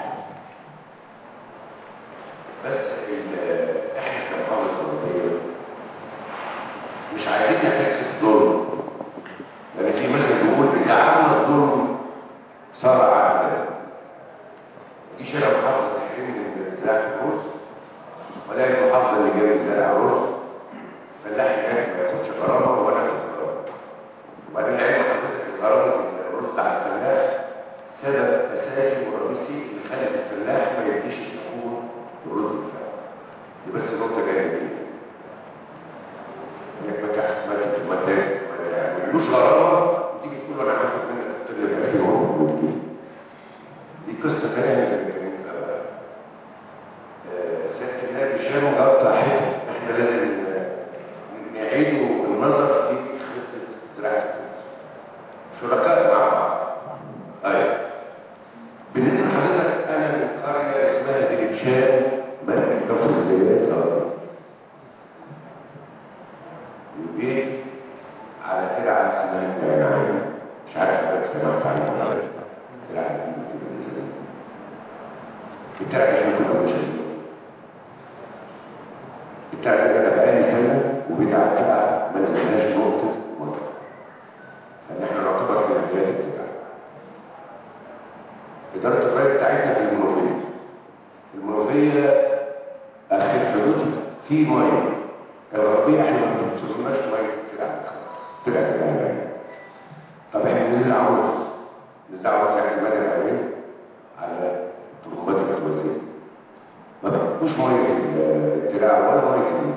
بس ال- احنا كمحافظة الوطنية مش عايزين نحس بظلم لان في مثل بيقول اذا عمل الظلم صار عدلا يجيش انا محافظة تحرمني من زراعة الرز ولا المحافظة اللي جايه زرع رز فلاح هناك ما ياخدش غرامة وانا اخد غرامة وبعدين علم حضرتك ان غرامة الرز على الفلاح سبب اساسي ورئيسي اللي خلى الفلاح ما يديش الحكومة الرز بتاعه دي بس نقطة جانبية انك ما تح- ما ت- ما ت- ما تعملوش غرامة وتيجي تقول انا هاخد منك الطن ب 2000 ونقول دي قصة ثانية اللي بنتكلم فيها بقى آه، سيادة النائب هشام غطى حتة احنا لازم آه، نعيد النظر في خطة زراعة الرز شركاء مع بعض ايوه بالنسبة لحضرتك انا من قرية اسمها دلبشان ملك كفر الزيات الارض البيت على ترعة اسمها النعناع مش عارف حضرتك سمعت عنها ولا لا ترعة قديمة كده من زمان الترعة دي احنا كنا مشاهدين الترعة دي انا بقالي سنة وبيتي على الترعة ما نزلهاش نقطة مية لان احنا نعتبر في بدايات الترعة إدارة الري بتاعتنا في المنوفية المنوفية آخر حدودها في مية الغربية احنا ما بتوصلناش مية الترعة دي خالص ترعة الأهلية طب احنا نزرع رز نزرع رز اعتماد عليه على طلبات الوزير ما بيحطوش مية الترعة ولا مية النيل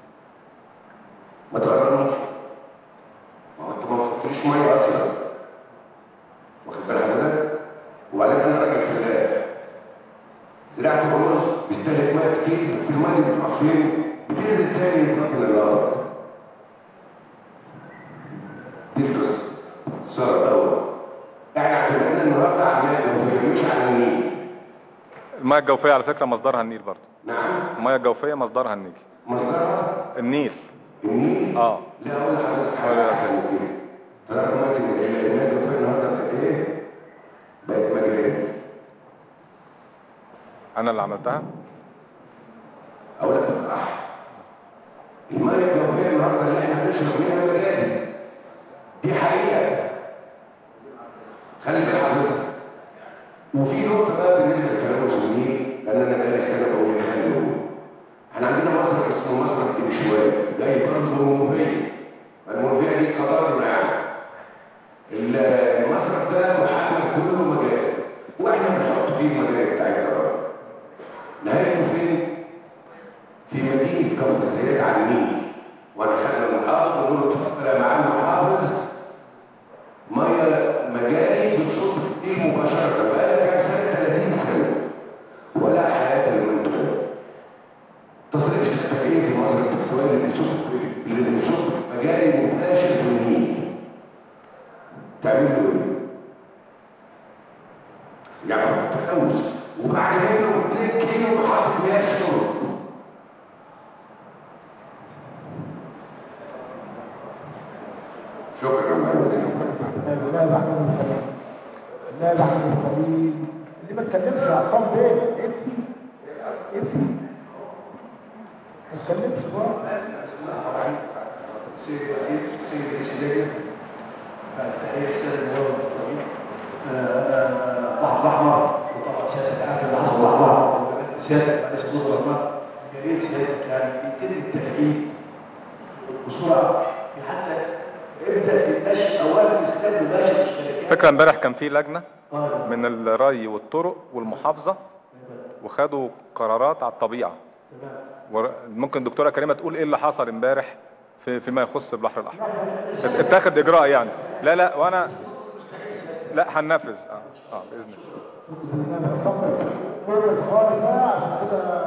ما تغررنيش ما هو انت ما وفرتليش مية أصلا واخد بال حضرتك وبعدين انا راجل فلاح زراعة الرز بيستهلك ميه كتير في الميه دي بتروح فين؟ بتنزل تاني بتنقل الارض دي القصه صار الاول احنا اعتمدنا النهارده على الميه الجوفيه مش على النيل المياه الجوفيه على فكره مصدرها النيل برضه نعم المياه الجوفيه مصدرها النيل مصدرها النيل النيل اه لا اقول لحضرتك حاجه احسن من كده تعرف ميه النيل الميه الجوفيه النهارده بقت ايه؟ بقت مجاري انا اللي عملتها اقول لك بالراحه الميه الجوفيه النهارده اللي احنا بنشرب منها مجاري دي حقيقه خلي بال حضرتك وفي نقطه بقى بالنسبه للتلوث النيل لان انا بقالي سنه بقول خلي هو احنا عندنا مصرف اسمه مصرف دمشوار جاي برضه من المنوفيه المنوفيه دي قدرنا يعني المصرف ده محمل كله مجاري واحنا بنحط فيه المجاري بتاعتنا برضه نهايته فين؟ في مدينة كفر الزيات على النيل وانا خدنا المحافظ ونقول له اتفضل يا معالي المحافظ ميه مجاري بتصب في النيل مباشرة بقالها كام سنة 30 سنة ولا حياة لمن تقول تصريف سكتاكية في مصر التحويل اللي بيصب اللي بيصب مجاري مباشر في النيل تعمل له ايه؟ يعني تلوث وبعد منه 2 كيلو محطة مياه شرب شكرا معلم النائب احمد الخليل النائب احمد الخليل اللي ما اتكلمش يا عصام بيه افي افي ما اتكلمش بقى سيد الوزير السيد رئيس اللجنه بعد تحيه الساده النواب المحترمين انا انا بحر احمر وطبعا سيادتك عارف اللي حصل بحر احمر سيادتك معلش نظره ما يا ريت سيادتك يعني يتم التفعيل بسرعه في حتى ابدا كده تبقاش اوامر اسلام مباشر في الشركات فكرة امبارح كان في لجنة آه. من الري والطرق والمحافظة وخدوا قرارات على الطبيعة ور- ممكن الدكتورة كريمة تقول ايه اللي حصل امبارح في فيما يخص البحر الأحمر ات- اتاخد إجراء يعني لا لا وأنا لا هننفذ اه اه بإذن الله عصام بس كويس خالص بقى عشان كده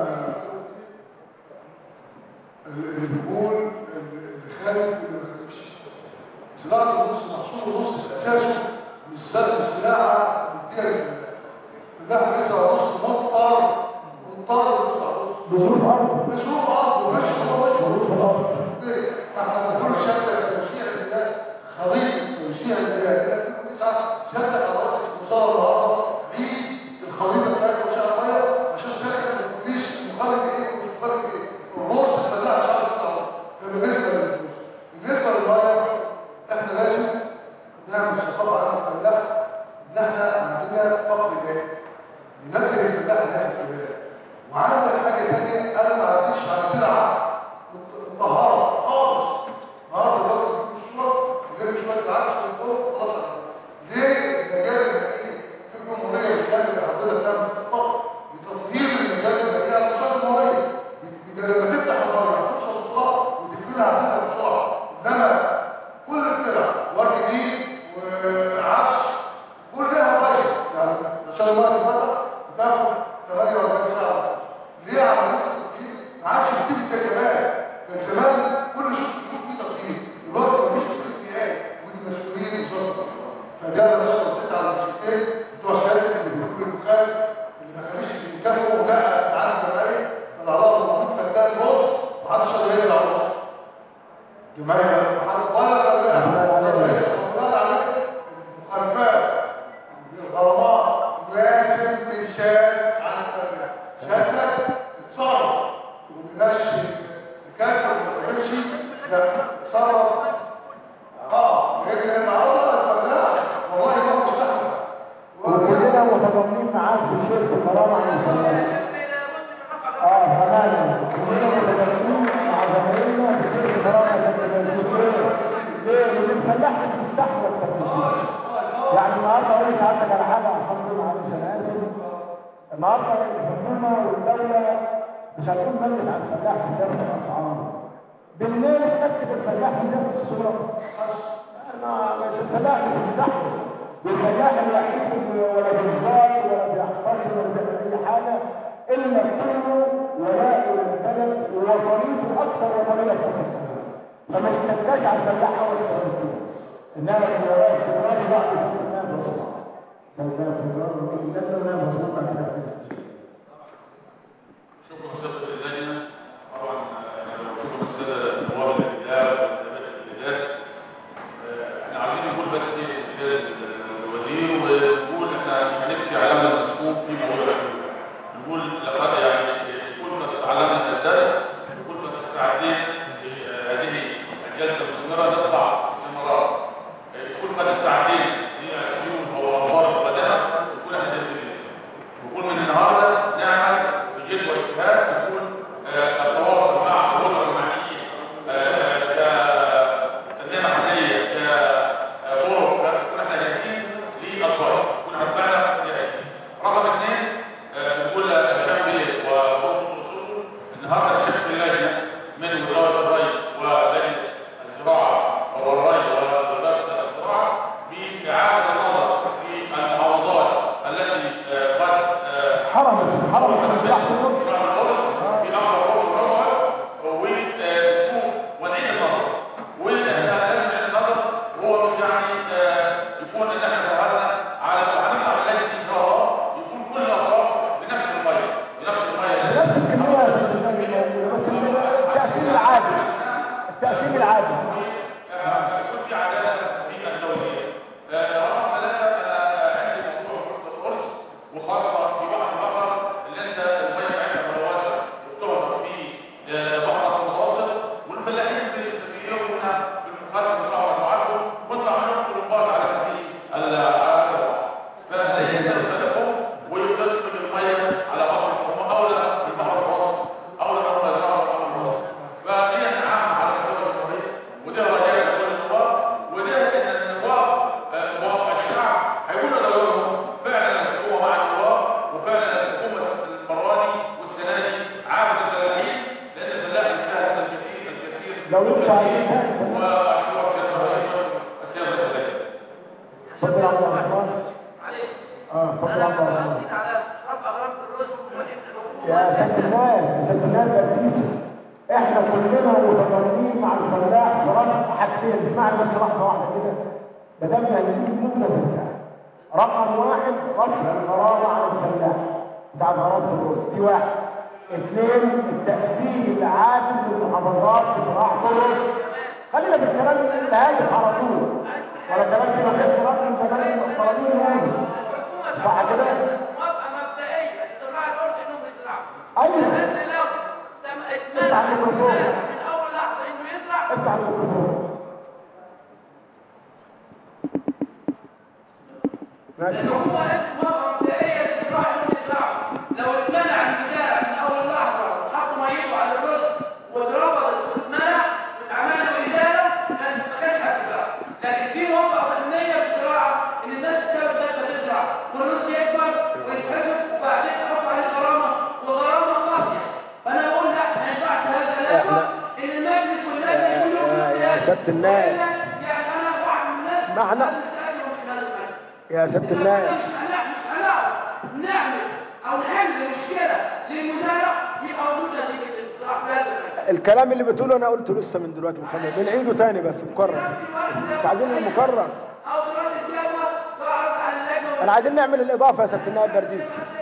اللي بيقول اللي خالف واللي ما خالفش صناعة النص محصول النص أساسه مش زرع الزراعة مديها للفلاح الفلاح بيزرع نص مضطر مضطر يزرع نص بظروف أرضه بظروف أرضه مش هو مش بظروف الأرض ليه؟ احنا بنقول شكل توسيع المياه خريطة توسيع المياه لأن في تسعة سيادتك على رئيس الوزارة النهارده عيد الخريطة بتاعت توسيع المياه عشان شركة ما تقوليش مخالف إيه ومش مخالف إيه الرص الفلاح مش عارف يزرع رص ده بالنسبة للفلوس بالنسبة للمياه احنا لازم نعمل ثقافة عن الفلاح ان احنا عندنا فقر جاي ننبه الفلاح لهذا الكلام وعندنا حاجة تانية انا ما عنديش على ترعة الطهارة خالص النهارده الراجل بيجيب الشرب وجايب شوية العدس والدور خلاص على كده. ليه المجال المائي في الجمهورية بتعمل حضرتك بتعمل خطة لتطهير المجال المائي على مستوى الجمهورية لما تفتح المية هتوصل بسرعة وتقفلها هتفتح بسرعة انما كل الترع ورد جديد وعفش كلها بايظه يعني عشان الميه تتفتح بتاخد 48 ساعه ليه عمليه التطهير ما عادش بتيجي زي زمان كان زمان كل شوط شوط فيه تطهير دلوقتي مفيش تطهير نهائي ودي مسؤوليه وزاره فده انا بس رديت على المشكلتين بتوع سيادتك اللي بيقولوا المخالف اللي ما خليش اللي بيكافئوا ولا معانا جمعيه طلع لها موجود فدان رز ومحدش قادر يزرع رز جماعة ولا ولا عليك المخالفات الغرامات لازم تنشال عن الفلاح شكلك اتصرف وما تبقاش تكافئ وما تعملش لا اتصرف اه لان النهارده الفلاح والله ما مستحمل وكلنا متضامنين معاك في شركة كرامة عن السلام. اه تماما كلنا متضامنين مع زمايلنا في شركة كرامة عن السلام. ليه؟ لأن الفلاح مش مستحمل أكتر من كده. يعني النهارده أقول لسعادتك على حاجة عشان أقول معلش أنا آسف. النهارده الحكومة والدولة مش هتكون ملت على الفلاح في زيادة الأسعار. بالليل تكتب الفلاح في زيادة السعر. ما مش الفلاح مش مستحمل. والفلاح الوحيد اللي ولا بيزار ولا بيحتصر ولا بيعمل اي حاجه الا كله ولاء للبلد ووطنيته اكثر وطنيه في مصر فما تتكاش على الفلاح اول شيء انما الولاء في الراجل بعد شهر ما بصر سيدات الرجل لانه لا مصروف على كده شكرا سيادة السيدانية طبعا آه، شكرا السادة نواب الإدارة والنائبات الإدارة احنا عايزين نقول بس لسيادة الوزير ونقول احنا مش هنبكي على امل المسكوب في موضوع السيول نقول لقد يعني نقول قد تعلمنا من الدرس نقول قد استعدينا في آه، هذه الجلسة المثمرة نطلع ثمرات نقول قد استعدينا للسيول والأمطار القادمة نقول احنا جاهزين نقول من النهارده نعمل في جد واجتهاد نقول آه، التواصل مع الوزراء المعنيين آه، كتنميه محليه كطرق نكون احنا جاهزين للغايه نكون احنا طلعنا جاهزين رقم اثنين آه، نقول لشعبي وقرصه ورسوله النهارده نشكل لجنه من وزاره الري ولجنه الزراعه او الري ووزاره الزراعه باعاده النظر في المحافظات التي آه، قد آه، حرمت حرمت من تحت النص في امر فرص رابعه ونشوف ونعيد النظر واحنا لازم نعيد النظر وهو مش يعني آه، يكون ان احنا سهرنا على لو لسه عايزين تاني واشكرك سياده الرئيس السياده الرئيس اتفضل يا عبد الرحمن اه اتفضل يا عبد الرحمن يا سيد النائب يا سيد النائب يا بيسي احنا كلنا متضامنين مع الفلاح في رقم حاجتين اسمعني بس لحظه واحده كده ما دام هنجيب نقطه بتاع رقم واحد رفع الغرامه على الفلاح بتاع غرامه الرز دي واحد اثنين التأثير العادل للمحافظات في زراعة الرز خلينا بالكلام الهادف على طول ولا كلام في مكان مرات من زمان القوانين يقولوا صح كده؟ ايوه افتح الميكروفون افتح الميكروفون ماشي لو اتمنع المزارع من اول لحظه وحط ميته على الرز واتربط المنع واتعمل له ازاله كان ما كانش هتزرع لكن في موافقه فنيه في الزراعه ان الناس تساوي بدات تزرع والرز يكبر ويتحسب وبعدين تحط عليه غرامه وغرامه قاسيه فانا بقول لا ما ينفعش هذا الاجوبه ان المجلس واللجنه يكونوا يا سيادة النائب يعني انا واحد من الناس ما احنا- أنا سألهم في هذا المجلس. يا سيادة النائب مش هنعرف مش هنعرف نعمل او نحل مشكله للمزارع يبقى موجود نتيجه الانتصار في هذا المجال. الكلام اللي بتقوله انا قلته لسه من دلوقتي محمد بنعيده تاني بس مكرر مش عايزين المكرر او دراسه جدوى تعرض على اللجنه انا عايزين نعمل الاضافه يا سياده النائب برديس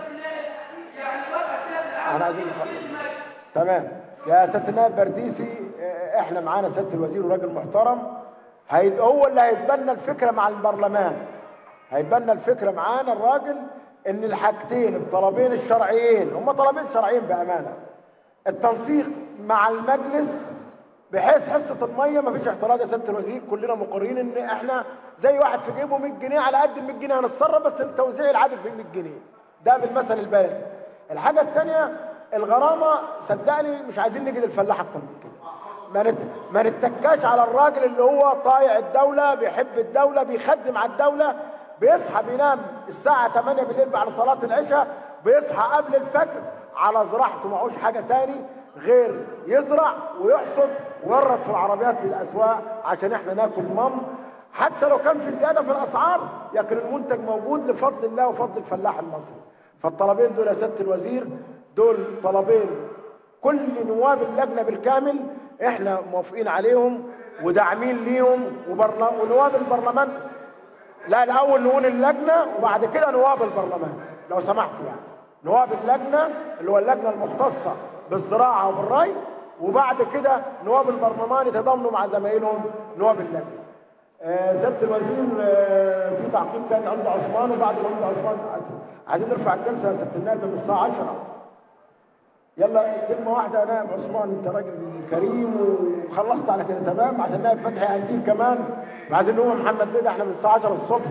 يعني الوضع السياسي العام احنا عايزين نخلص تمام يا سياده النائب برديسي اه، احنا معانا سياده الوزير وراجل محترم هي هو اللي هيتبنى الفكره مع البرلمان هيتبنى الفكره معانا الراجل ان الحاجتين الطلبين الشرعيين هم طلبين شرعيين بامانه التنسيق مع المجلس بحيث حصه الميه ما فيش اعتراض يا سياده الوزير كلنا مقرين ان احنا زي واحد في جيبه 100 جنيه على قد ال 100 جنيه هنتصرف بس التوزيع العادل في ال 100 جنيه ده بالمثل البلدي الحاجه الثانيه الغرامه صدقني مش عايزين نجي للفلاح اكتر من كده ما نت... ما نتكاش على الراجل اللي هو طايع الدوله بيحب الدوله بيخدم على الدوله بيصحى بينام الساعه 8 بالليل بعد صلاه العشاء بيصحى قبل الفجر على زراعته معهوش حاجه تاني غير يزرع ويحصد ويورد في العربيات للاسواق عشان احنا ناكل مم حتى لو كان في زياده في الاسعار لكن المنتج موجود لفضل الله وفضل الفلاح المصري فالطلبين دول يا سياده الوزير دول طلبين كل نواب اللجنه بالكامل احنا موافقين عليهم وداعمين ليهم وبرلا- ونواب البرلمان لا الاول نقول اللجنه وبعد كده نواب البرلمان لو سمحت يعني نواب اللجنه اللي هو اللجنه المختصه بالزراعه وبالري وبعد كده نواب البرلمان يتضامنوا مع زمايلهم نواب اللجنه آه، سياده الوزير آه، في تعقيب تاني عند عثمان وبعد ما عند عثمان عايزين نرفع الجلسه يا سياده النائب من الساعه 10 يلا كلمه واحده يا نائب عثمان انت راجل كريم وخلصت على كده تمام عشان نائب فتحي هنديك كمان عايزين نقوم محمد بيه احنا من الساعه 10 الصبح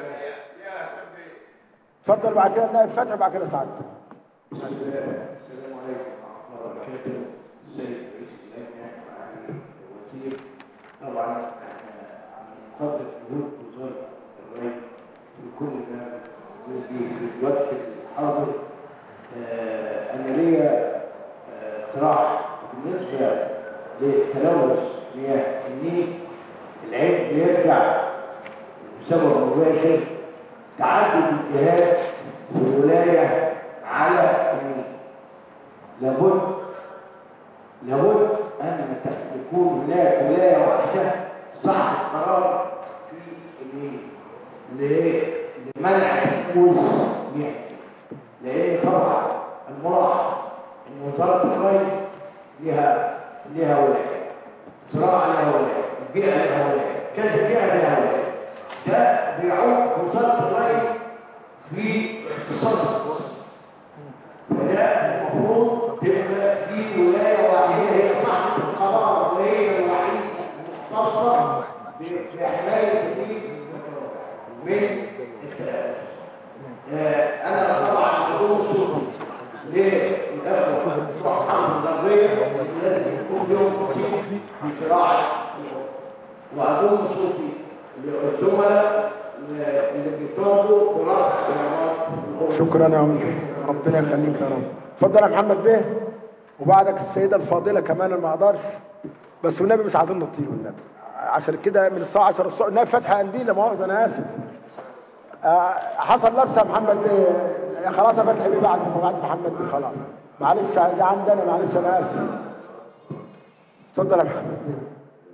اتفضل بعد كده النائب فتحي بعد كده سعادتك السلام عليكم ورحمة الله وبركاته. السيد رئيس اللجنة معالي الوزير طبعا احنا نقدر جهود وزارة الري في كل ما يجي في الوقت الحاضر آه، انا ليا آه، اقتراح بالنسبة لتلوث مياه النيل العيب بيرجع بسبب مباشر تعدد الجهات في الولاية على النيل لابد لابد أن يكون هناك ولاية واحدة صاحب قرار في النيل ل- لمنع نفوذ مياه لأن طبعا الملاحظ أن وزارة الري لها لها ولاية زراعة لها ولاية البيئة لها ولاية كذا بيئة لها ولاية ده بيعود وزارة الري في اختصاص الوطن فده المفروض تبقى في ولايه واحده هي صاحبه القرار وهي الوحيده المختصه ب- بحمايه النيل من التلوث. آه، انا طبعا بدون صوتي للاخوه بتوع محمد الغربيه لازم يكون لهم نصيب في زراعه الأرض. وأضم صوتي للزملاء اللي بيطالبوا برفع الإيرادات شكرا يا عم ربنا يخليك يا رب اتفضل يا محمد بيه وبعدك السيده الفاضله كمان اللي ما اقدرش بس والنبي مش عايزين نطير والنبي عشان كده من الساعه 10 الصبح النبي فاتحه قنديل لا مؤاخذه انا اسف آه، حصل لبسه يا محمد بيه خلاص يا فتحي بيه بعد بعد محمد بيه خلاص معلش دي عندنا معلش انا اسف اتفضل يا محمد بيه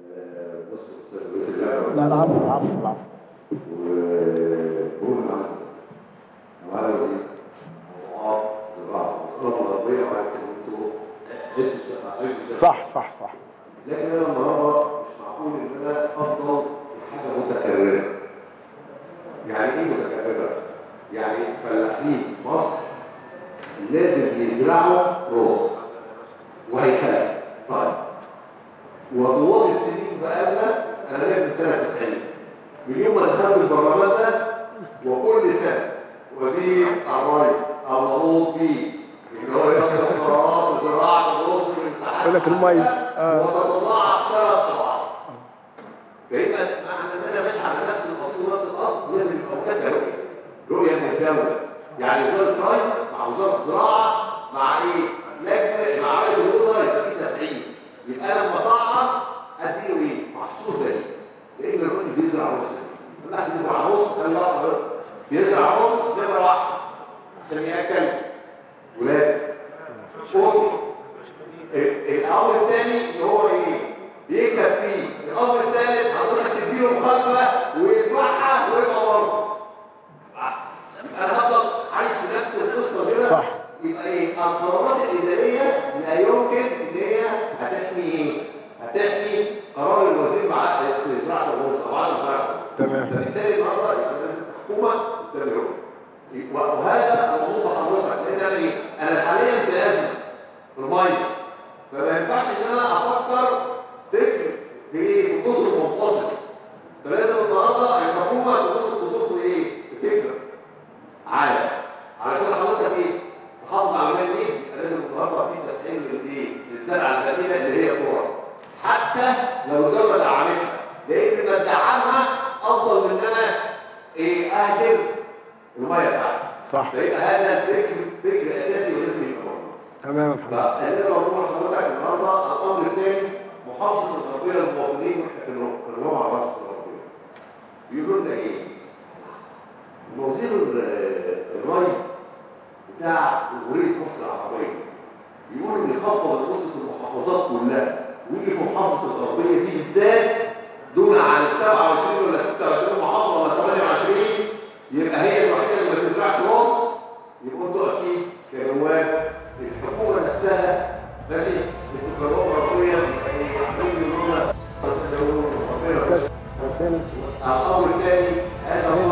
لا لا عفو عفو عفو وقول معانا وعلى وزير موضوعات زراعة الأسرة الغربية وعرفت إن أنتوا عدتوا عدتوا صح صح صح لكن أنا النهاردة مش معقول إن أنا أفضل في حاجة متكررة يعني إيه متكررة؟ يعني فلاحين مصر لازم يزرعوا رز وهيخلف طيب وطوال السنين بقالنا انا ليا من سنه 90 من يوم ما دخلت البرلمان ده وكل سنه وزير الري المنوط بيه اللي هو يصل قرارات وزراعه الرز والمساحات يقول لك المية. آه. وتتضاعف ثلاث اضعاف فيبقى احنا عندنا ماشي على نفس الخط ونفس الارض لازم يبقى هناك رؤيه رؤيه من الدوله يعني وزاره الري مع وزاره الزراعه مع ايه؟ لجنه مع رئيس الوزراء يبقى في تسعير يبقى انا لما اصعد اديله ايه؟ محصول ده لان الراجل بيزرع رز الواحد بيزرع رز خلي بالك رز بيزرع رز نمره واحده عشان ياكل ولاده شغل الامر الثاني اللي هو ايه؟ بيكسب فيه الامر الثالث حضرتك تديله مخالفه ويدفعها ويبقى برضه انا هفضل عايش في نفس القصه كده صح. يبقى ايه القرارات الاداريه لا يمكن ان هي هتحمي ايه؟ هتحمي قرار الوزير مع زراعه الرز او عدم زراعه الرز تمام. فبالتالي النهارده يبقى لازم الحكومه تتبعه وهذا الموضوع حضرتك لان انا ايه؟ انا حاليا في ازمه في الميه فما ينفعش ان انا افكر فكر في ايه؟ في جزء منفصل فلازم النهارده الحكومه تضيف تضيف ايه؟ فكره عالم علشان حضرتك ايه؟ تحافظ على مال النيل يبقى لازم النهارده في تسهيل للايه؟ للزرع البديله اللي هي كوره حتى لو الدوله دعمتها لان لما تدعمها افضل من ان انا ايه اهدر الميه بتاعتي صح فيبقى هذا الفكر فكر اساسي ولازم يبقى موجود تمام يا محمد فاللي لو بقول لحضرتك النهارده الامر الثاني محافظه الغربيه للمواطنين واحنا في النوم في النوم على محافظه الغربيه بيقولوا لنا ايه؟ وزير ال- الري بتاع جمهوريه مصر العربيه بيقولوا ان يخفض قصه المحافظات كلها ويجي في محافظه الغربيه دي بالذات دون عن ال 27 ولا 26 محافظه ولا 28 يبقى هي الوحيده اللي ما بتزرعش رز يبقى انتوا اكيد كنواب الحكومه نفسها ماشي التجربه الغربيه عاملين لنا ربنا الامر الثاني هذا هو